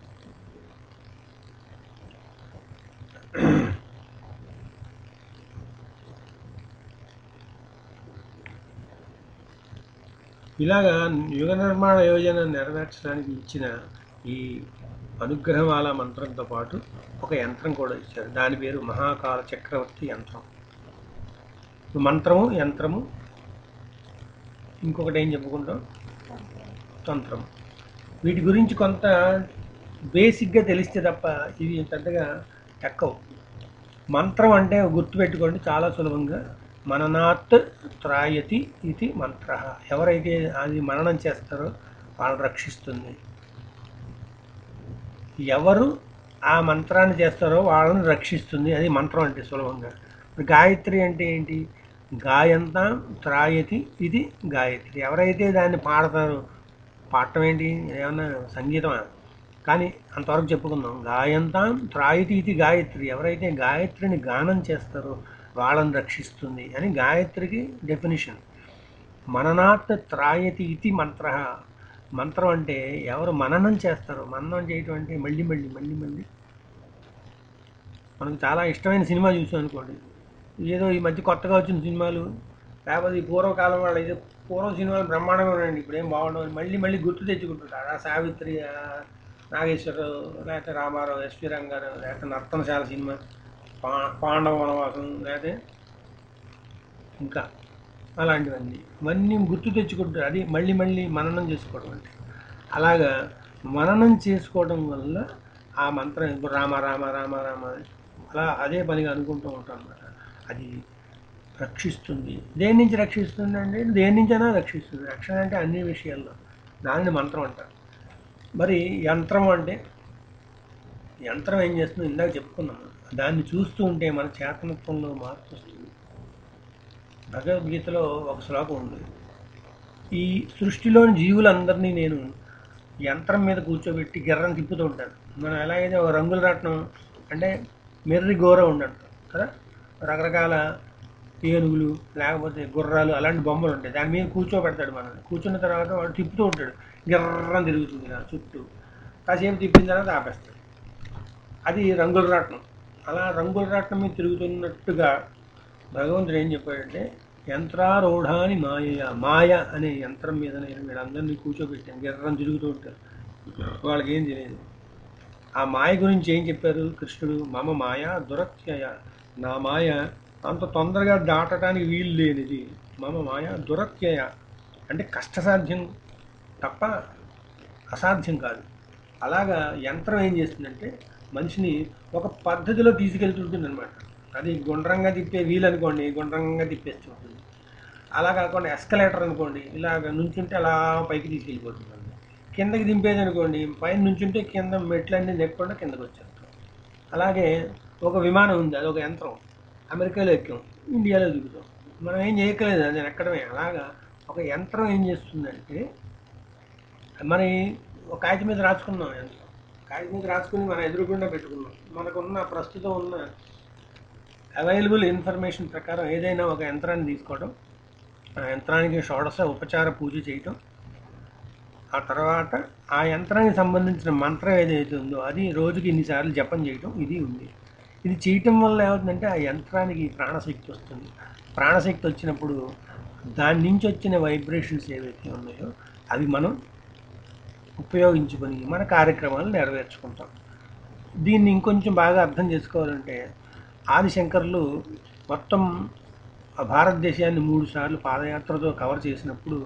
ఇలాగా యుగ నిర్మాణ యోజన నెరవేర్చడానికి ఇచ్చిన ఈ అనుగ్రహమాల మంత్రంతో పాటు ఒక యంత్రం కూడా ఇచ్చారు దాని పేరు మహాకాల చక్రవర్తి యంత్రం మంత్రము యంత్రము ఇంకొకటి ఏం చెప్పుకుంటాం తంత్రం వీటి గురించి కొంత బేసిక్గా తెలిస్తే తప్ప ఇవి పెద్దగా ఎక్కవు మంత్రం అంటే గుర్తుపెట్టుకోండి చాలా సులభంగా మననాత్ త్రాయతి ఇది మంత్ర ఎవరైతే అది మననం చేస్తారో వాళ్ళని రక్షిస్తుంది ఎవరు ఆ మంత్రాన్ని చేస్తారో వాళ్ళని రక్షిస్తుంది అది మంత్రం అంటే సులభంగా ఇప్పుడు గాయత్రి అంటే ఏంటి గాయంతా త్రాయతి ఇది గాయత్రి ఎవరైతే దాన్ని పాడతారో పాడటం ఏంటి ఏమన్నా సంగీతమా కానీ అంతవరకు చెప్పుకుందాం గాయంతాం త్రాయతి ఇది గాయత్రి ఎవరైతే గాయత్రిని గానం చేస్తారో వాళ్ళని రక్షిస్తుంది అని గాయత్రికి డెఫినిషన్ మననాత్ త్రాయతి ఇది మంత్ర మంత్రం అంటే ఎవరు మననం చేస్తారో మననం చేయటం అంటే మళ్ళీ మళ్ళీ మళ్ళీ మళ్ళీ మనకు చాలా ఇష్టమైన సినిమా చూసాం అనుకోండి ఏదో ఈ మధ్య కొత్తగా వచ్చిన సినిమాలు లేకపోతే ఈ పూర్వకాలం వాళ్ళు అయితే పూర్వం సినిమాలు బ్రహ్మాండంగా ఉన్నాయండి ఇప్పుడు ఏం బాగుండవు మళ్ళీ మళ్ళీ గుర్తు తెచ్చుకుంటుంటారు ఆ సావిత్రి ఆ నాగేశ్వరరావు లేకపోతే రామారావు ఎస్పి రంగారావు లేకపోతే నర్తనశాల సినిమా పా పాండవ వనవాసం లేకపోతే ఇంకా అలాంటివన్నీ ఇవన్నీ గుర్తు తెచ్చుకుంటారు అది మళ్ళీ మళ్ళీ మననం చేసుకోవడం అంటే అలాగా మననం చేసుకోవడం వల్ల ఆ మంత్రం ఇప్పుడు రామ రామ రామ రామ అని అలా అదే పనిగా అనుకుంటూ ఉంటాం అన్నమాట అది రక్షిస్తుంది దేని నుంచి రక్షిస్తుంది అంటే దేని నుంచైనా రక్షిస్తుంది రక్షణ అంటే అన్ని విషయాల్లో దానిని మంత్రం అంటారు మరి యంత్రం అంటే యంత్రం ఏం చేస్తుందో ఇందాక చెప్పుకున్నాం దాన్ని చూస్తూ ఉంటే మన చేతనత్వంలో మార్పు వస్తుంది భగవద్గీతలో ఒక శ్లోకం ఉంది ఈ సృష్టిలోని జీవులందరినీ నేను యంత్రం మీద కూర్చోబెట్టి గిర్రం తిప్పుతూ ఉంటాను మనం ఎలాగైతే ఒక రంగుల రాట్నం అంటే మెర్రి గోర ఉండంటాం కదా రకరకాల ఏనుగులు లేకపోతే గుర్రాలు అలాంటి బొమ్మలు ఉంటాయి దాని మీద కూర్చోబెడతాడు మనల్ని కూర్చున్న తర్వాత వాడు తిప్పుతూ ఉంటాడు గిర్రం తిరుగుతుంది నా చుట్టూ కాసేపు తిప్పిన తర్వాత ఆపేస్తాడు అది రంగుల రాట్నం అలా రంగుల రాట్నం మీద తిరుగుతున్నట్టుగా భగవంతుడు ఏం చెప్పాడంటే యంత్రారూఢాని మాయ మాయ అనే యంత్రం మీద నేను వీళ్ళందరినీ కూర్చోబెట్టాను గిర్రం తిరుగుతూ ఉంటారు వాళ్ళకి ఏం తెలియదు ఆ మాయ గురించి ఏం చెప్పారు కృష్ణుడు మమ మాయ దురత్యయ నా మాయ అంత తొందరగా దాటడానికి వీలు లేనిది మమ మాయ దురత్యయ అంటే కష్టసాధ్యం తప్ప అసాధ్యం కాదు అలాగా యంత్రం ఏం చేస్తుందంటే మనిషిని ఒక పద్ధతిలో తీసుకెళ్తుంటుంది అనమాట అది గుండ్రంగా తిప్పే వీలు అనుకోండి గుండ్రంగా తిప్పేస్తూ ఉంటుంది అలా కాకుండా ఎస్కలేటర్ అనుకోండి ఇలాగ నుంచుంటే అలా పైకి తీసుకెళ్ళిపోతుంది కిందకి దింపేది అనుకోండి పైన నుంచుంటే కింద మెట్లన్నీ నెక్కకుండా కిందకి వచ్చేస్తాం అలాగే ఒక విమానం ఉంది అది ఒక యంత్రం అమెరికాలో ఎక్కాం ఇండియాలో దిగుతాం మనం ఏం చేయక్కలేదు అది ఎక్కడమే అలాగా ఒక యంత్రం ఏం చేస్తుందంటే మరి ఒక కాగితం మీద రాసుకున్నాం యంత్రం కాగితం మీద రాసుకుని మన ఎదురుగుండా పెట్టుకున్నాం మనకున్న ప్రస్తుతం ఉన్న అవైలబుల్ ఇన్ఫర్మేషన్ ప్రకారం ఏదైనా ఒక యంత్రాన్ని తీసుకోవడం ఆ యంత్రానికి షోడశ ఉపచార పూజ చేయటం ఆ తర్వాత ఆ యంత్రానికి సంబంధించిన మంత్రం ఏదైతే ఉందో అది రోజుకి ఇన్నిసార్లు జపం చేయటం ఇది ఉంది ఇది చేయటం వల్ల ఏమవుతుందంటే ఆ యంత్రానికి ప్రాణశక్తి వస్తుంది ప్రాణశక్తి వచ్చినప్పుడు దాని నుంచి వచ్చిన వైబ్రేషన్స్ ఏవైతే ఉన్నాయో అవి మనం ఉపయోగించుకొని మన కార్యక్రమాలు నెరవేర్చుకుంటాం దీన్ని ఇంకొంచెం బాగా అర్థం చేసుకోవాలంటే ఆదిశంకర్లు మొత్తం ఆ భారతదేశాన్ని మూడు సార్లు పాదయాత్రతో కవర్ చేసినప్పుడు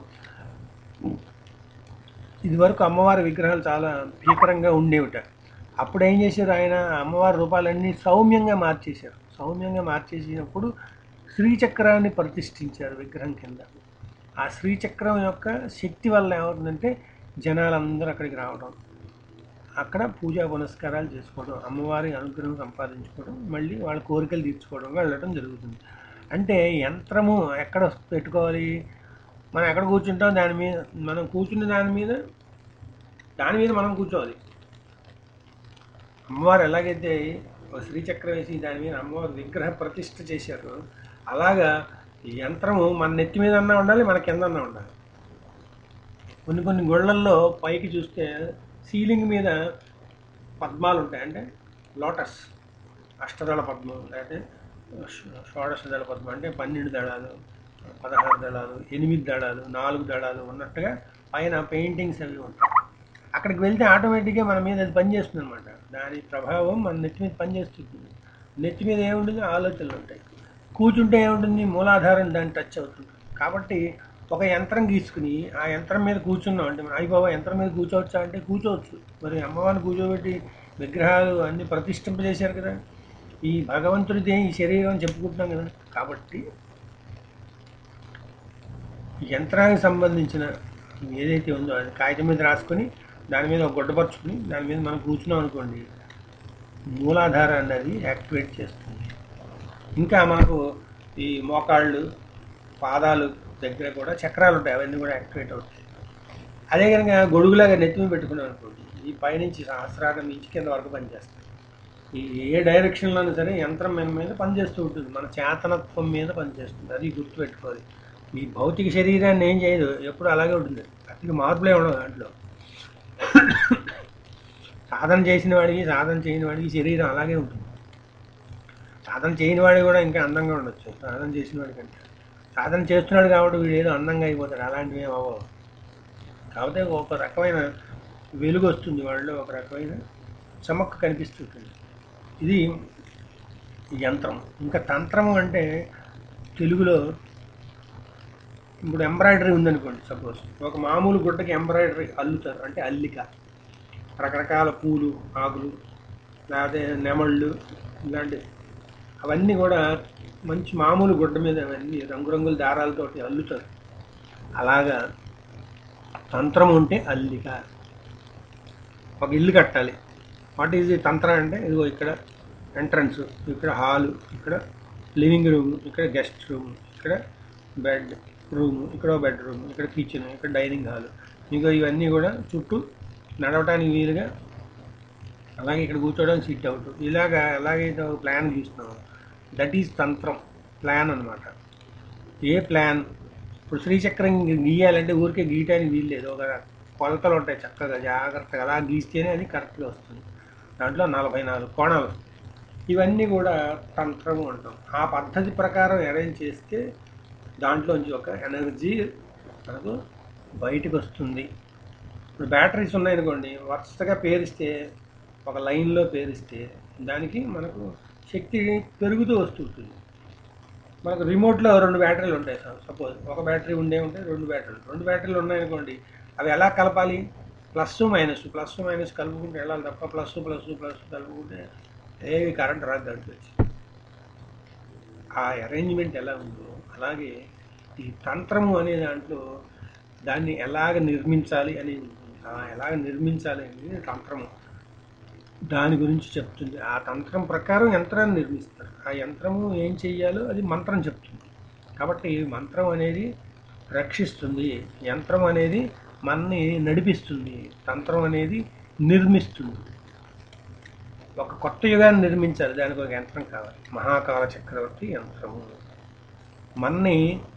ఇదివరకు అమ్మవారి విగ్రహాలు చాలా భీకరంగా ఉండేవిట అప్పుడు ఏం చేశారు ఆయన అమ్మవారి రూపాలన్నీ సౌమ్యంగా మార్చేశారు సౌమ్యంగా మార్చేసినప్పుడు శ్రీచక్రాన్ని ప్రతిష్ఠించారు విగ్రహం కింద ఆ శ్రీచక్రం యొక్క శక్తి వల్ల ఏమవుతుందంటే జనాలందరూ అక్కడికి రావడం అక్కడ పూజా పునస్కారాలు చేసుకోవడం అమ్మవారి అనుగ్రహం సంపాదించుకోవడం మళ్ళీ వాళ్ళ కోరికలు తీర్చుకోవడం వెళ్ళడం జరుగుతుంది అంటే యంత్రము ఎక్కడ పెట్టుకోవాలి మనం ఎక్కడ కూర్చుంటాం దాని మీద మనం కూర్చున్న దాని మీద దాని మీద మనం కూర్చోవాలి అమ్మవారు ఎలాగైతే ఒక శ్రీచక్రం వేసి దాని మీద అమ్మవారు విగ్రహ ప్రతిష్ఠ చేశారు అలాగా ఈ యంత్రము మన నెత్తి మీద అన్నా ఉండాలి మన కింద అన్నా ఉండాలి కొన్ని కొన్ని గుళ్ళల్లో పైకి చూస్తే సీలింగ్ మీద పద్మాలు ఉంటాయి అంటే లోటస్ అష్టదళ పద్మం లేకపోతే షో- షోడశ దళ పద్మం అంటే పన్నెండు దళాలు పదహారు దళాలు ఎనిమిది దళాలు నాలుగు దళాలు ఉన్నట్టుగా పైన పెయింటింగ్స్ అవి ఉంటాయి అక్కడికి వెళ్తే ఆటోమేటిక్గా మన మీద అది పనిచేస్తుంది అనమాట దాని ప్రభావం మన నెత్తి మీద పనిచేస్తుంది నెత్తి మీద ఏముంటుంది ఆలోచనలు ఉంటాయి కూర్చుంటే ఏముంటుంది మూలాధారం దాన్ని టచ్ అవుతుంది కాబట్టి ఒక యంత్రం గీసుకుని ఆ యంత్రం మీద కూర్చున్నాం అంటే మనం అయ్యి బాబా యంత్రం మీద కూర్చోవచ్చా అంటే కూర్చోవచ్చు మరి అమ్మవారిని కూర్చోబెట్టి విగ్రహాలు అన్ని ప్రతిష్ఠింపజేశారు కదా ఈ భగవంతుడిదే ఈ శరీరం అని చెప్పుకుంటున్నాం కదా కాబట్టి ఈ యంత్రానికి సంబంధించిన ఏదైతే ఉందో అది కాగితం మీద రాసుకొని దాని మీద ఒక గుడ్డపరుచుకుని దాని మీద మనం కూర్చున్నాం అనుకోండి మూలాధారాన్ని అది యాక్టివేట్ చేస్తుంది ఇంకా మనకు ఈ మోకాళ్ళు పాదాలు దగ్గర కూడా చక్రాలు ఉంటాయి అవన్నీ కూడా యాక్టివేట్ అవుతాయి అదే కనుక గొడుగులాగా నెత్తి మీద పెట్టుకున్నాం అనుకోండి ఈ పైనుంచి సహస్రారం నుంచి కింద వరకు పనిచేస్తాయి ఈ ఏ డైరెక్షన్లోనూ సరే యంత్రం మన మీద పనిచేస్తూ ఉంటుంది మన చేతనత్వం మీద పనిచేస్తుంది అది గుర్తుపెట్టుకోవాలి ఈ భౌతిక శరీరాన్ని ఏం చేయదు ఎప్పుడు అలాగే ఉంటుంది అతికి మార్పులే ఉండవు దాంట్లో సాధన చేసిన వాడికి సాధన చేయని వాడికి శరీరం అలాగే ఉంటుంది సాధన చేయని వాడికి కూడా ఇంకా అందంగా ఉండొచ్చు సాధన చేసిన వాడికంటే సాధన చేస్తున్నాడు కాబట్టి వీడు ఏదో అందంగా అయిపోతాడు అలాంటివి ఏం అవ్వవు కాకపోతే ఒక రకమైన వెలుగు వస్తుంది వాళ్ళలో ఒక రకమైన చమక్కు కనిపిస్తుంటుంది ఇది యంత్రం ఇంకా తంత్రము అంటే తెలుగులో ఇప్పుడు ఎంబ్రాయిడరీ ఉందనుకోండి సపోజ్ ఒక మామూలు గుడ్డకి ఎంబ్రాయిడరీ అల్లుతారు అంటే అల్లిక రకరకాల పూలు ఆకులు లేకపోతే నెమళ్ళు ఇలాంటి అవన్నీ కూడా మంచి మామూలు గుడ్డ మీద అవన్నీ రంగురంగుల దారాలతోటి అల్లుతారు అలాగా తంత్రం ఉంటే అల్లిక ఒక ఇల్లు కట్టాలి వాట్ ఈజ్ తంత్రం అంటే ఇదిగో ఇక్కడ ఎంట్రన్స్ ఇక్కడ హాలు ఇక్కడ లివింగ్ రూమ్ ఇక్కడ గెస్ట్ రూమ్ ఇక్కడ బెడ్ రూమ్ ఇక్కడ బెడ్రూమ్ ఇక్కడ కిచెన్ ఇక్కడ డైనింగ్ హాల్ ఇంకా ఇవన్నీ కూడా చుట్టూ నడవటానికి వీలుగా అలాగే ఇక్కడ కూర్చోవడానికి సిట్ అవుట్ ఇలాగా ఎలాగైతే ఒక ప్లాన్ గీస్తున్నాం దట్ ఈజ్ తంత్రం ప్లాన్ అన్నమాట ఏ ప్లాన్ ఇప్పుడు శ్రీచక్రం గీయాలంటే ఊరికే గీయటానికి వీలు లేదు ఒక కొలతలు ఉంటాయి చక్కగా జాగ్రత్తగా అలా గీస్తేనే అది కరెక్ట్గా వస్తుంది దాంట్లో నలభై నాలుగు కోణాలు వస్తాయి. ఇవన్నీ కూడా తంత్రము అంటాం ఆ పద్ధతి ప్రకారం అరేంజ్ చేస్తే దాంట్లోంచి ఒక ఎనర్జీ మనకు బయటకు వస్తుంది ఇప్పుడు బ్యాటరీస్ ఉన్నాయనుకోండి వరుసగా పేరిస్తే ఒక లైన్లో పేరిస్తే దానికి మనకు శక్తి పెరుగుతూ వస్తుంటుంది మనకు రిమోట్లో రెండు బ్యాటరీలు ఉంటాయి సపోజ్ ఒక బ్యాటరీ ఉండే ఉంటాయి రెండు బ్యాటరీలు రెండు బ్యాటరీలు ఉన్నాయనుకోండి అవి ఎలా కలపాలి ప్లస్ మైనస్ ప్లస్ మైనస్ కలుపుకుంటే వెళ్ళాలి తప్ప ప్లస్ ప్లస్ ప్లస్ కలుపుకుంటే ఏవి కరెంట్ రాదు దాంట్లో వచ్చి. ఆ అరేంజ్మెంట్ ఎలా ఉందో అలాగే ఈ తంత్రము అనే దాంట్లో దాన్ని ఎలాగ నిర్మించాలి అనేది ఉంటుంది ఆ ఎలాగ నిర్మించాలి అనేది తంత్రము దాని గురించి చెప్తుంది ఆ తంత్రం ప్రకారం యంత్రాన్ని నిర్మిస్తారు ఆ యంత్రము ఏం చెయ్యాలో అది మంత్రం చెప్తుంది కాబట్టి మంత్రం అనేది రక్షిస్తుంది యంత్రం అనేది మనని నడిపిస్తుంది తంత్రం అనేది నిర్మిస్తుంది ఒక కొత్త యుగాన్ని నిర్మించాలి దానికి ఒక యంత్రం కావాలి మహాకాల చక్రవర్తి యంత్రము మన్ని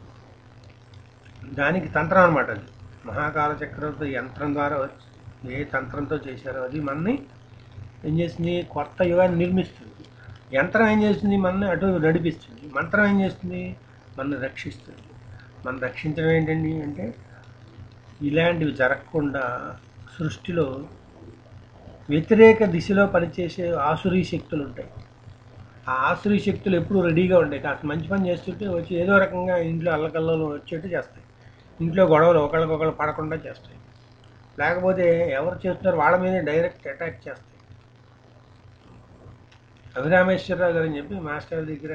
దానికి తంత్రం అనమాట అది మహాకాల చక్రవర్తి యంత్రం ద్వారా వచ్చి ఏ తంత్రంతో చేశారో అది మన్ని ఏం చేస్తుంది కొత్త యుగాన్ని నిర్మిస్తుంది యంత్రం ఏం చేస్తుంది మనని అటు నడిపిస్తుంది మంత్రం ఏం చేస్తుంది మనని రక్షిస్తుంది మనం రక్షించడం ఏంటండి అంటే ఇలాంటివి జరగకుండా సృష్టిలో వ్యతిరేక దిశలో పనిచేసే ఆసురీ శక్తులు ఉంటాయి ఆ ఆసురీ శక్తులు ఎప్పుడు రెడీగా ఉంటాయి కాస్త మంచి పని చేస్తుంటే వచ్చి ఏదో రకంగా ఇంట్లో అల్లకల్లలో వచ్చేట్టు చేస్తాయి ఇంట్లో గొడవలు ఒకళ్ళకొకళ్ళు పడకుండా చేస్తాయి లేకపోతే ఎవరు చేస్తున్నారు వాళ్ళ మీదే డైరెక్ట్ అటాక్ చేస్తాయి అభిరామేశ్వరరావు గారు అని చెప్పి మాస్టర్ దగ్గర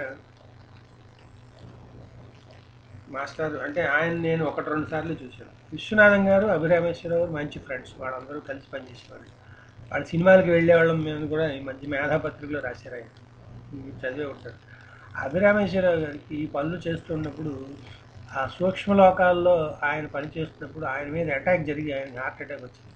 మాస్టర్ అంటే ఆయన నేను ఒకటి రెండు సార్లు చూశాను విశ్వనాథం గారు అభిరామేశ్వరరావు గారు మంచి ఫ్రెండ్స్ వాళ్ళందరూ కలిసి పనిచేసేవాళ్ళు వాడు సినిమాలకు వెళ్ళేవాళ్ళం మేము కూడా ఈ మధ్య మేధాపత్రికలో రాశారు ఆయన మీరు చదివే ఉంటారు అభిరామేశ్వరరావు గారికి ఈ పనులు చేస్తున్నప్పుడు ఆ సూక్ష్మ లోకాల్లో ఆయన పని చేస్తున్నప్పుడు ఆయన మీద అటాక్ జరిగి ఆయన హార్ట్ అటాక్ వచ్చింది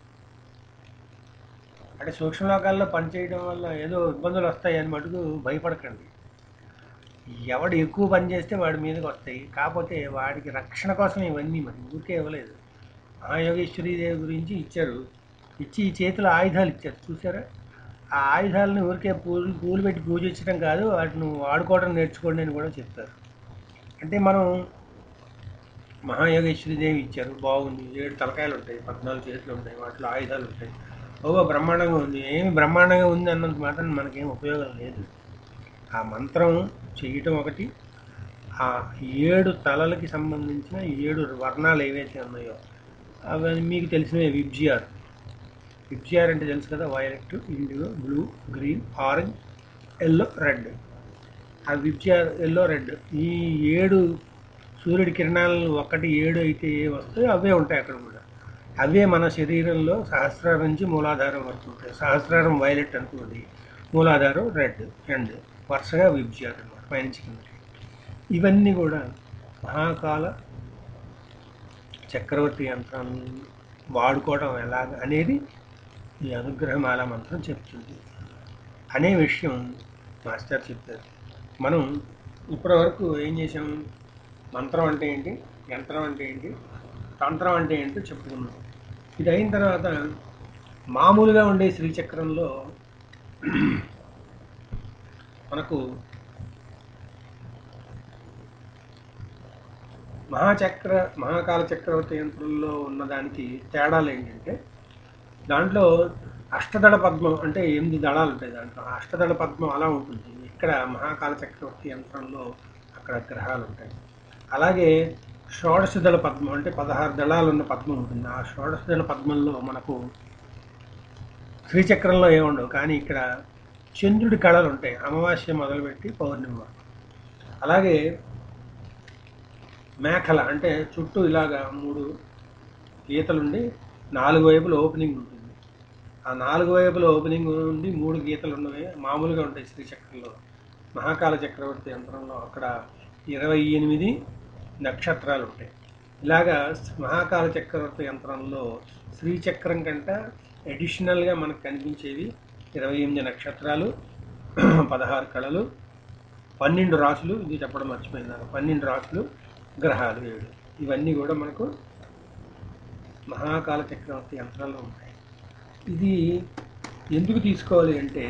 అంటే సూక్ష్మ లోకాల్లో పనిచేయడం వల్ల ఏదో ఇబ్బందులు వస్తాయని మటుకు భయపడకండి ఎవడు ఎక్కువ పని చేస్తే వాడి మీదకి వస్తాయి కాకపోతే వాడికి రక్షణ కోసం ఇవన్నీ మరి ఊరికే ఇవ్వలేదు మహాయోగేశ్వరీదేవి గురించి ఇచ్చారు ఇచ్చి ఈ చేతిలో ఆయుధాలు ఇచ్చారు చూసారా ఆ ఆయుధాలను ఊరికే పూలు పూలు పెట్టి పూజించడం కాదు వాటిని వాడుకోవడం నేర్చుకోండి అని కూడా చెప్తారు అంటే మనం మహాయోగేశ్వరీదేవి ఇచ్చారు బాగుంది ఏడు తలకాయలు ఉంటాయి పద్నాలుగు చేతులు ఉంటాయి వాటిలో ఆయుధాలు ఉంటాయి ఓ బ్రహ్మాండంగా ఉంది ఏమి బ్రహ్మాండంగా ఉంది అన్నంత మాత్రం మనకేం ఉపయోగం లేదు ఆ మంత్రం చేయటం ఒకటి ఆ ఏడు తలలకి సంబంధించిన ఏడు వర్ణాలు ఏవైతే ఉన్నాయో అవి మీకు తెలిసినవి విబ్జిఆర్ విబ్జిఆర్ అంటే తెలుసు కదా violet indigo blue green orange yellow red ఆ విబ్జిఆర్ ఎల్లో రెడ్ ఈ ఏడు సూర్యుడి కిరణాలు ఒకటి ఏడు అయితే ఏ వస్తాయో అవే ఉంటాయి అక్కడ కూడా అవే మన శరీరంలో సహస్రారం నుంచి మూలాధారం వరకు ఉంటాయి సహస్రారం వైలెట్ అనుకోండి మూలాధారం రెడ్ అండ్ వరుసగా విబ్జిఆర్ అనమాట పైనుంచి కిందకి ఇవన్నీ కూడా మహాకాల చక్రవర్తి యంత్రాన్ని వాడుకోవడం ఎలాగ అనేది ఈ అనుగ్రహమాల మంత్రం చెప్తుంది అనే విషయం మాస్టర్ చెప్పారు మనం ఇప్పటి వరకు ఏం చేసాం మంత్రం అంటే ఏంటి యంత్రం అంటే ఏంటి తంత్రం అంటే ఏంటో చెప్పుకున్నాం ఇది అయిన తర్వాత మామూలుగా ఉండే శ్రీచక్రంలో మనకు మహాచక్ర మహాకాల చక్రవర్తి యంత్రంలో ఉన్నదానికి తేడాలు ఏంటంటే దాంట్లో అష్టదళ పద్మం అంటే ఎనిమిది దళాలు ఉంటాయి దాంట్లో ఆ అష్టదళ పద్మం అలా ఉంటుంది ఇక్కడ మహాకాల చక్రవర్తి యంత్రంలో అక్కడ గ్రహాలు ఉంటాయి అలాగే షోడశ దళ పద్మం అంటే పదహారు దళాలు ఉన్న పద్మం ఉంటుంది ఆ షోడశ దళ పద్మంలో మనకు శ్రీచక్రంలో ఏముండవు కానీ ఇక్కడ చంద్రుడి కళలు ఉంటాయి అమావాస్య మొదలుపెట్టి పౌర్ణమి వరకు అలాగే మేకల అంటే చుట్టూ ఇలాగా మూడు గీతలుండి నాలుగు వైపులు ఓపెనింగ్ ఉంటుంది ఆ నాలుగు వైపుల ఓపెనింగ్ నుండి మూడు గీతలు ఉన్నవి మామూలుగా ఉంటాయి శ్రీచక్రంలో మహాకాల చక్రవర్తి యంత్రంలో అక్కడ ఇరవై ఎనిమిది నక్షత్రాలు ఉంటాయి ఇలాగా మహాకాల చక్రవర్తి యంత్రంలో శ్రీచక్రం కంట అడిషనల్గా మనకు కనిపించేవి ఇరవై ఎనిమిది నక్షత్రాలు పదహారు కళలు పన్నెండు రాసులు ఇది చెప్పడం మర్చిపోయింది పన్నెండు రాసులు గ్రహాలు ఏడు ఇవన్నీ కూడా మనకు మహాకాల చక్రవర్తి యంత్రాల్లో ఉంటాయి ఇది ఎందుకు తీసుకోవాలి అంటే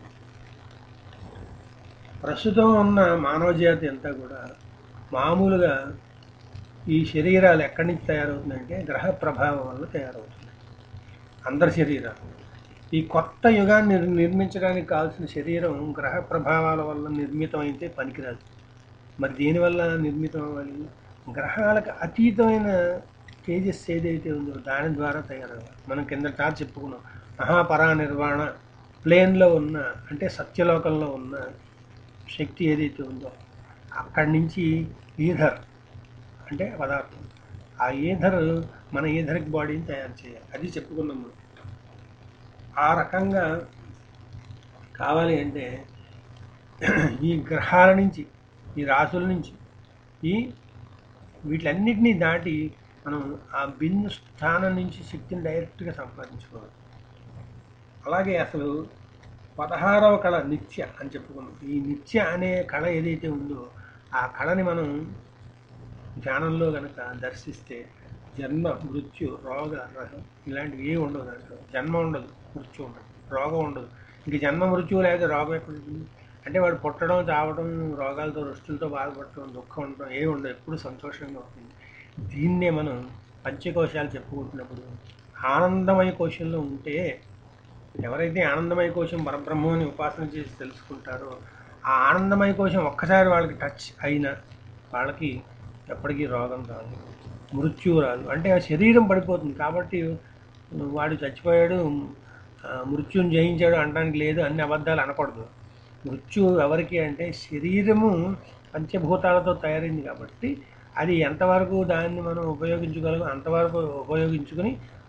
ప్రస్తుతం ఉన్న మానవ జాతి అంతా కూడా మామూలుగా ఈ శరీరాలు ఎక్కడి నుంచి తయారవుతుందంటే గ్రహ ప్రభావం వల్ల తయారవుతుంది అందరి శరీరాలు ఈ కొత్త యుగాన్ని నిర్- నిర్మించడానికి కావాల్సిన శరీరం గ్రహ ప్రభావాల వల్ల నిర్మితం అయితే పనికిరాదు మరి దేనివల్ల నిర్మితం అవ్వాలి గ్రహాలకు అతీతమైన తేజస్సు ఏదైతే ఉందో దాని ద్వారా తయారవ్వాలి మనం కింద టార్ చెప్పుకున్నాం మహాపరా నిర్వాణ ప్లేన్లో ఉన్న అంటే సత్యలోకంలో ఉన్న శక్తి ఏదైతే ఉందో అక్కడి నుంచి ఈధర్ అంటే పదార్థం ఆ ఈధర్ మన ఈధరిక్ బాడీని తయారు చేయాలి అది చెప్పుకున్నాం మనం ఆ రకంగా కావాలి అంటే ఈ గ్రహాల నుంచి ఈ రాసుల నుంచి ఈ వీటిలన్నిటినీ దాటి మనం ఆ బిందు స్థానం నుంచి శక్తిని డైరెక్ట్గా సంపాదించుకోవాలి అలాగే అసలు పదహారవ కళ నిత్య అని చెప్పుకున్నాం ఈ నిత్య అనే కళ ఏదైతే ఉందో ఆ కళని మనం ధ్యానంలో కనుక దర్శిస్తే జన్మ మృత్యు రోగ రహం ఇలాంటివి ఏ ఉండవు దాంట్లో జన్మ ఉండదు మృత్యు ఉండదు రోగం ఉండదు ఇంక జన్మ మృత్యువు లేదా రోగం ఎక్కడ ఉంటుంది అంటే వాడు పుట్టడం చావడం రోగాలతో రుష్టులతో బాధపడటం దుఃఖం ఉండడం ఏ ఉండదు ఎప్పుడు సంతోషంగా ఉంటుంది దీన్నే మనం పంచకోశాలు చెప్పుకుంటున్నప్పుడు ఆనందమయ కోశంలో ఉంటే ఎవరైతే ఆనందమయ కోశం పరబ్రహ్మని ఉపాసన చేసి తెలుసుకుంటారో ఆ ఆనందమయ కోశం ఒక్కసారి వాళ్ళకి టచ్ అయినా వాళ్ళకి ఎప్పటికీ రోగం రాదు మృత్యువు రాదు అంటే ఆ శరీరం పడిపోతుంది కాబట్టి వాడు చచ్చిపోయాడు ఆ, మృత్యుని జయించాడు అనడానికి లేదు అన్ని అబద్ధాలు అనకూడదు మృత్యు ఎవరికి అంటే శరీరము పంచభూతాలతో తయారైంది కాబట్టి అది ఎంతవరకు దాన్ని మనం ఉపయోగించగలం అంతవరకు ఉపయోగించుకుని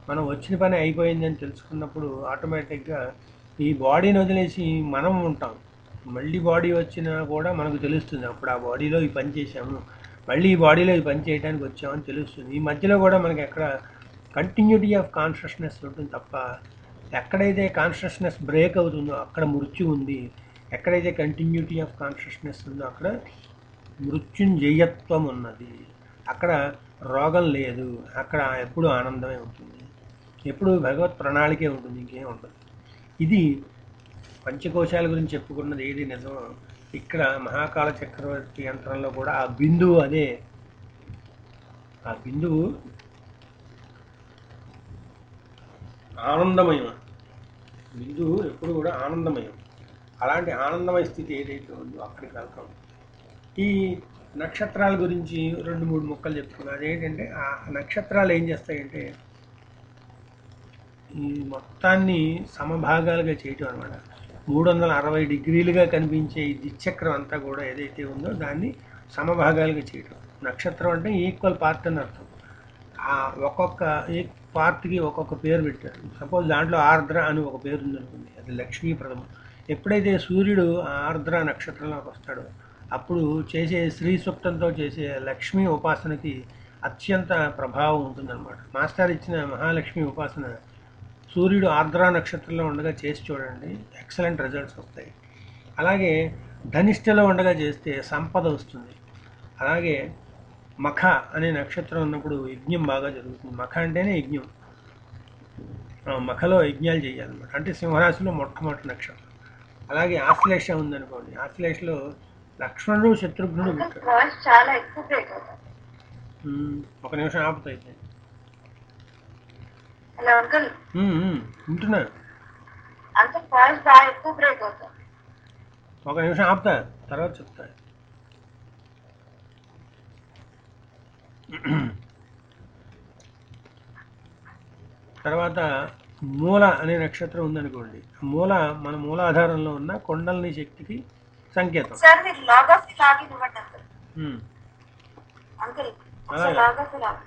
మనం వచ్చిన పని అయిపోయిందని తెలుసుకున్నప్పుడు ఆటోమేటిక్గా ఈ బాడీని వదిలేసి మనం ఉంటాం మళ్ళీ బాడీ వచ్చినా కూడా మనకు తెలుస్తుంది అప్పుడు ఆ బాడీలో ఈ పని చేసాము మళ్ళీ ఈ బాడీలో ఈ పని చేయడానికి వచ్చామని తెలుస్తుంది ఈ మధ్యలో కూడా మనకి ఎక్కడ కంటిన్యూటీ ఆఫ్ కాన్షియస్నెస్ ఉంటుంది తప్ప ఎక్కడైతే కాన్షియస్నెస్ బ్రేక్ అవుతుందో అక్కడ మృత్యు ఉంది ఎక్కడైతే కంటిన్యూటీ ఆఫ్ కాన్షియస్నెస్ ఉందో అక్కడ మృత్యుంజయత్వం ఉన్నది అక్కడ రోగం లేదు అక్కడ ఎప్పుడు ఆనందమే ఉంటుంది ఎప్పుడు భగవత్ ప్రణాళికే ఉంటుంది ఇంకేం ఉండదు ఇది పంచకోశాల గురించి చెప్పుకున్నది ఏది నిజం ఇక్కడ మహాకాల చక్రవర్తి యంత్రంలో కూడా ఆ బిందువు అదే ఆ బిందువు ఆనందమయం బిందువు ఎప్పుడు కూడా ఆనందమయం అలాంటి ఆనందమయ స్థితి ఏదైతే ఉందో అక్కడికి వెళ్తాం ఈ నక్షత్రాల గురించి రెండు మూడు ముక్కలు చెప్పుకున్నాను అదేంటంటే ఆ నక్షత్రాలు ఏం చేస్తాయంటే ఈ మొత్తాన్ని సమభాగాలుగా చేయటం అనమాట మూడు వందల అరవై డిగ్రీలుగా కనిపించే ఈ దిచ్చక్రం అంతా కూడా ఏదైతే ఉందో దాన్ని సమభాగాలుగా చేయటం నక్షత్రం అంటే ఈక్వల్ పార్ట్ అని అర్థం ఆ ఒక్కొక్క ఈ పార్ట్కి ఒక్కొక్క పేరు పెట్టారు సపోజ్ దాంట్లో ఆర్ద్ర అని ఒక పేరు ఉందనుకోండి అది లక్ష్మీప్రదం ఎప్పుడైతే సూర్యుడు ఆ ఆర్ద్ర నక్షత్రంలోకి వస్తాడో అప్పుడు చేసే శ్రీ సూక్తంతో చేసే లక్ష్మీ ఉపాసనకి అత్యంత ప్రభావం ఉంటుందన్నమాట మాస్టర్ ఇచ్చిన మహాలక్ష్మి ఉపాసన సూర్యుడు ఆర్ద్ర నక్షత్రంలో ఉండగా చేసి చూడండి ఎక్సలెంట్ రిజల్ట్స్ వస్తాయి అలాగే ధనిష్టలో ఉండగా చేస్తే సంపద వస్తుంది అలాగే మఖ అనే నక్షత్రం ఉన్నప్పుడు యజ్ఞం బాగా జరుగుతుంది మఖ అంటేనే యజ్ఞం ఆ మఖలో యజ్ఞాలు చేయాలన్నమాట అంటే సింహరాశిలో మొట్టమొదటి నక్షత్రం అలాగే ఆశ్లేష ఉందనుకోండి ఆశ్లేషలో లక్ష్మణుడు శత్రుఘ్నుడు అంకుల్ పుట్టారు వాయిస్ చాలా ఎక్కువ బ్రేక్ అవుతుంది ఉమ్, ఒక నిమిషం ఆపుతాయి హలో అంకుల్ ఉంటున్నా అంకుల్ వాయిస్ బాగా ఎక్కువ బ్రేక్ అవుతుంది ఒక నిమిషం ఆపుతా తర్వాత చెప్తా తర్వాత మూల అనే నక్షత్రం ఉందనుకోండి ఆ మూల మన మూలాధారంలో ఉన్న కొండలని శక్తికి సంకేతం సార్ మీరు లాగ్ ఆఫ్ లాగిన్ ఇవ్వండి అంకుల్ ఉమ్. అంకుల్ ఒకసారి అలాగే. లాగ్ ఆఫ్ లాగ్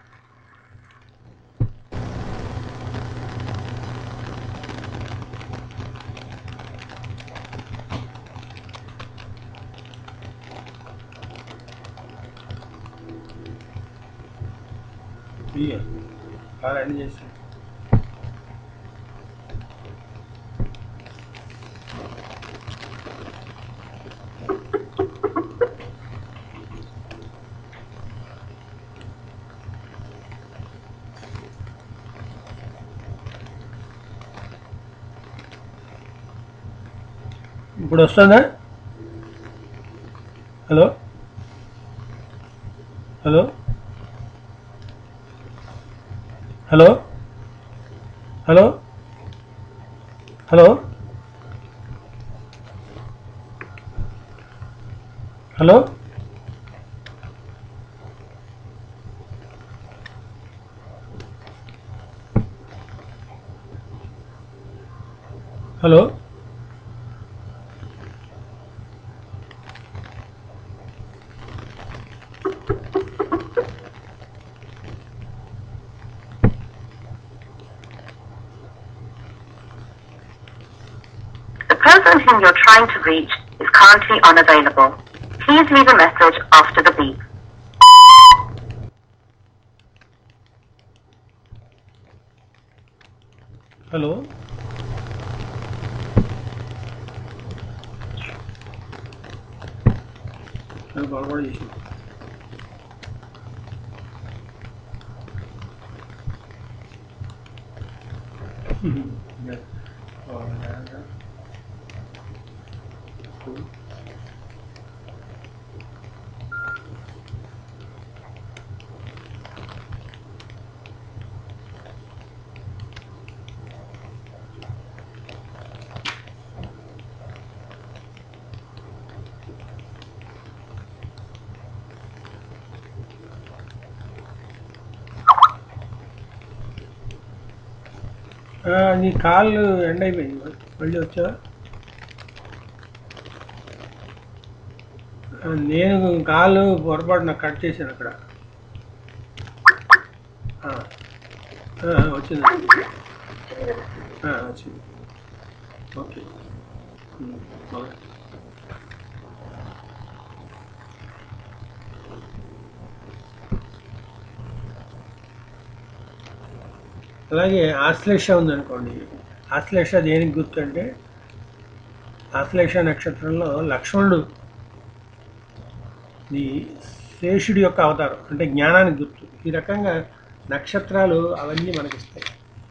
ఇయ్య. అలా అన్ని చేసి ఇప్పుడు వస్తుందా hello hello hello hello hello hello hello The person whom you're trying to reach is currently unavailable. Please leave a message after the beep. Hello నేను పొరపాటు చేసి ఆ, నీ కాళ్ళు ఎండ్ అయిపోయింది మళ్ళీ వచ్చా నేను కాళ్ళు పొరపాటు నాకు కట్ చేశాను అక్కడ ఆ, ఆ, వచ్చింది ఆ, వచ్చింది ఓకే ఉమ్, బాగుంది. అలాగే ఆశ్లేష ఉందనుకోండి ఆశ్లేష దేనికి గుర్తు అంటే ఆశ్లేష నక్షత్రంలో లక్ష్మణుడు ఈ శేషుడి యొక్క అవతారం అంటే జ్ఞానానికి గుర్తు ఈ రకంగా నక్షత్రాలు అవన్నీ మనకిస్తాయి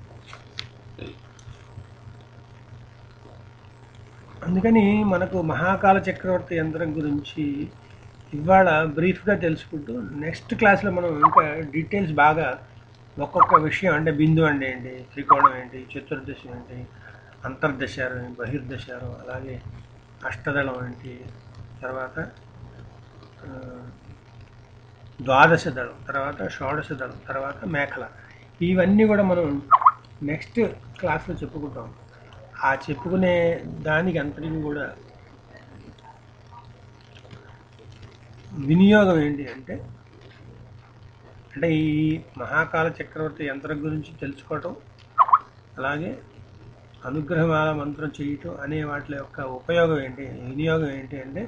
అందుకని మనకు మహాకాల చక్రవర్తి యంత్రం గురించి ఇవాళ బ్రీఫ్గా తెలుసుకుంటూ నెక్స్ట్ క్లాస్లో మనం ఇంకా డీటెయిల్స్ బాగా ఒక్కొక్క విషయం అంటే బిందు అంటే ఏంటి త్రికోణం ఏంటి చతుర్దశ ఏంటి అంతర్దశారం బహిర్దశారం అలాగే అష్టదళం ఏంటి తర్వాత ఆ, ద్వాదశ దళం తర్వాత షోడశ దళం తర్వాత మేఖల ఇవన్నీ కూడా మనం నెక్స్ట్ క్లాస్లో చెప్పుకుంటాం ఆ చెప్పుకునే దానికి అంతటికి కూడా వినియోగం ఏంటి అంటే అంటే ఈ మహాకాల చక్రవర్తి యంత్రం గురించి తెలుసుకోవటం అలాగే అనుగ్రహమాల మంత్రం చేయటం అనే వాటి యొక్క ఉపయోగం ఏంటి వినియోగం ఏంటి అంటే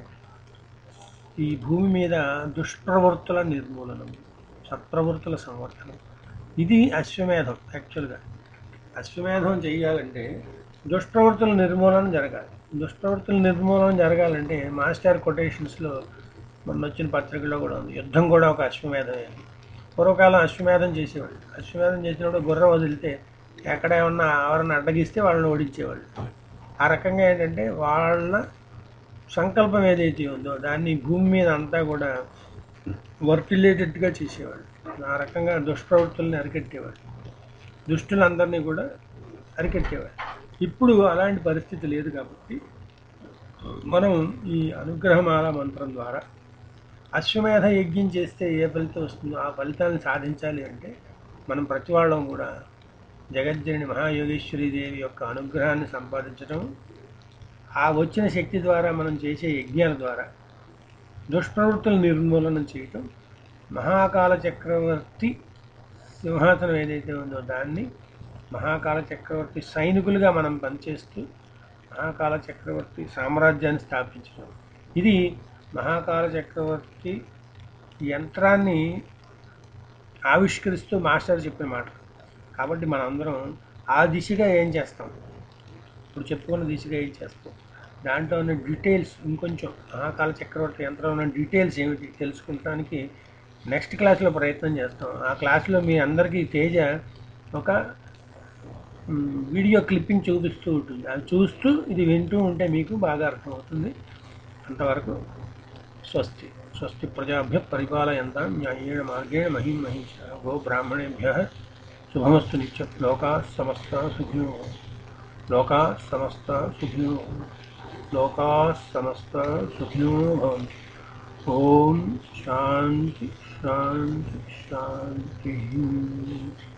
ఈ భూమి మీద దుష్ప్రవృత్తుల నిర్మూలనం సత్ప్రవృత్తుల సంవర్ధనం ఇది అశ్వమేధం యాక్చువల్గా అశ్వమేధం చేయాలంటే దుష్ప్రవృత్తుల నిర్మూలన జరగాలి దుష్ప్రవృత్తుల నిర్మూలన జరగాలంటే మాస్టర్ కొటేషన్స్లో మొన్న వచ్చిన పత్రికలో కూడా ఉంది యుద్ధం కూడా ఒక అశ్వమేధమే పూర్వకాలం అశ్వమేధం చేసేవాళ్ళు అశ్వమేధం చేసినప్పుడు గుర్రం వదిలితే ఎక్కడ ఏమన్నా ఎవరన్నా అడ్డగిస్తే వాళ్ళని ఓడించేవాళ్ళు ఆ రకంగా ఏంటంటే వాళ్ళ సంకల్పం ఏదైతే ఉందో దాన్ని భూమి మీద అంతా కూడా వర్క్ రిలేటెడ్గా చేసేవాళ్ళు ఆ రకంగా దుష్ప్రవృత్తుల్ని అరికట్టేవాళ్ళు దుష్టులందరినీ కూడా అరికట్టేవాళ్ళు ఇప్పుడు అలాంటి పరిస్థితి లేదు కాబట్టి మనం ఈ అనుగ్రహమాల మంత్రం ద్వారా అశ్వమేధ యజ్ఞం చేస్తే ఏ ఫలితం వస్తుందో ఆ ఫలితాన్ని సాధించాలి అంటే మనం ప్రతి వాళ్ళం కూడా జగజ్జనని మహాయోగేశ్వరి దేవి యొక్క అనుగ్రహాన్ని సంపాదించడం ఆ వచ్చిన శక్తి ద్వారా మనం చేసే యజ్ఞాల ద్వారా దుష్ప్రవృత్తుల నిర్మూలన చేయటం మహాకాల చక్రవర్తి సింహాసనం ఏదైతే ఉందో దాన్ని మహాకాల చక్రవర్తి సైనికులుగా మనం పనిచేస్తూ మహాకాల చక్రవర్తి సామ్రాజ్యాన్ని స్థాపించడం ఇది మహాకాల చక్రవర్తి యంత్రాన్ని ఆవిష్కరిస్తూ మాస్టర్ చెప్పిన మాట కాబట్టి మనందరం ఆ దిశగా ఏం చేస్తాం ఇప్పుడు చెప్పుకున్న దిశగా ఏం చేస్తాం దాంట్లో ఉన్న డీటెయిల్స్ ఇంకొంచెం మహాకాల చక్రవర్తి యంత్రం ఉన్న డీటెయిల్స్ ఏమిటి తెలుసుకుంటానికి నెక్స్ట్ క్లాస్లో ప్రయత్నం చేస్తాం ఆ క్లాస్లో మీ అందరికీ తేజ ఒక మ్, వీడియో క్లిప్పింగ్ చూపిస్తూ ఉంటుంది అది చూస్తూ ఇది వింటూ ఉంటే మీకు బాగా అర్థమవుతుంది అంతవరకు స్వస్తి స్వస్తి ప్రజాభ్య పరిపాలయంతా న్యాయేణ మార్గేణ మహిం మహిష గో బ్రాహ్మణేభ్య శుభమస్తు నిత్యం లోకా సమస్త సుఖినో లోకా సమస్త సుఖినో లోకా సమస్త సుఖినో భవంతు ఓం శాంతి శాంతి శాంతి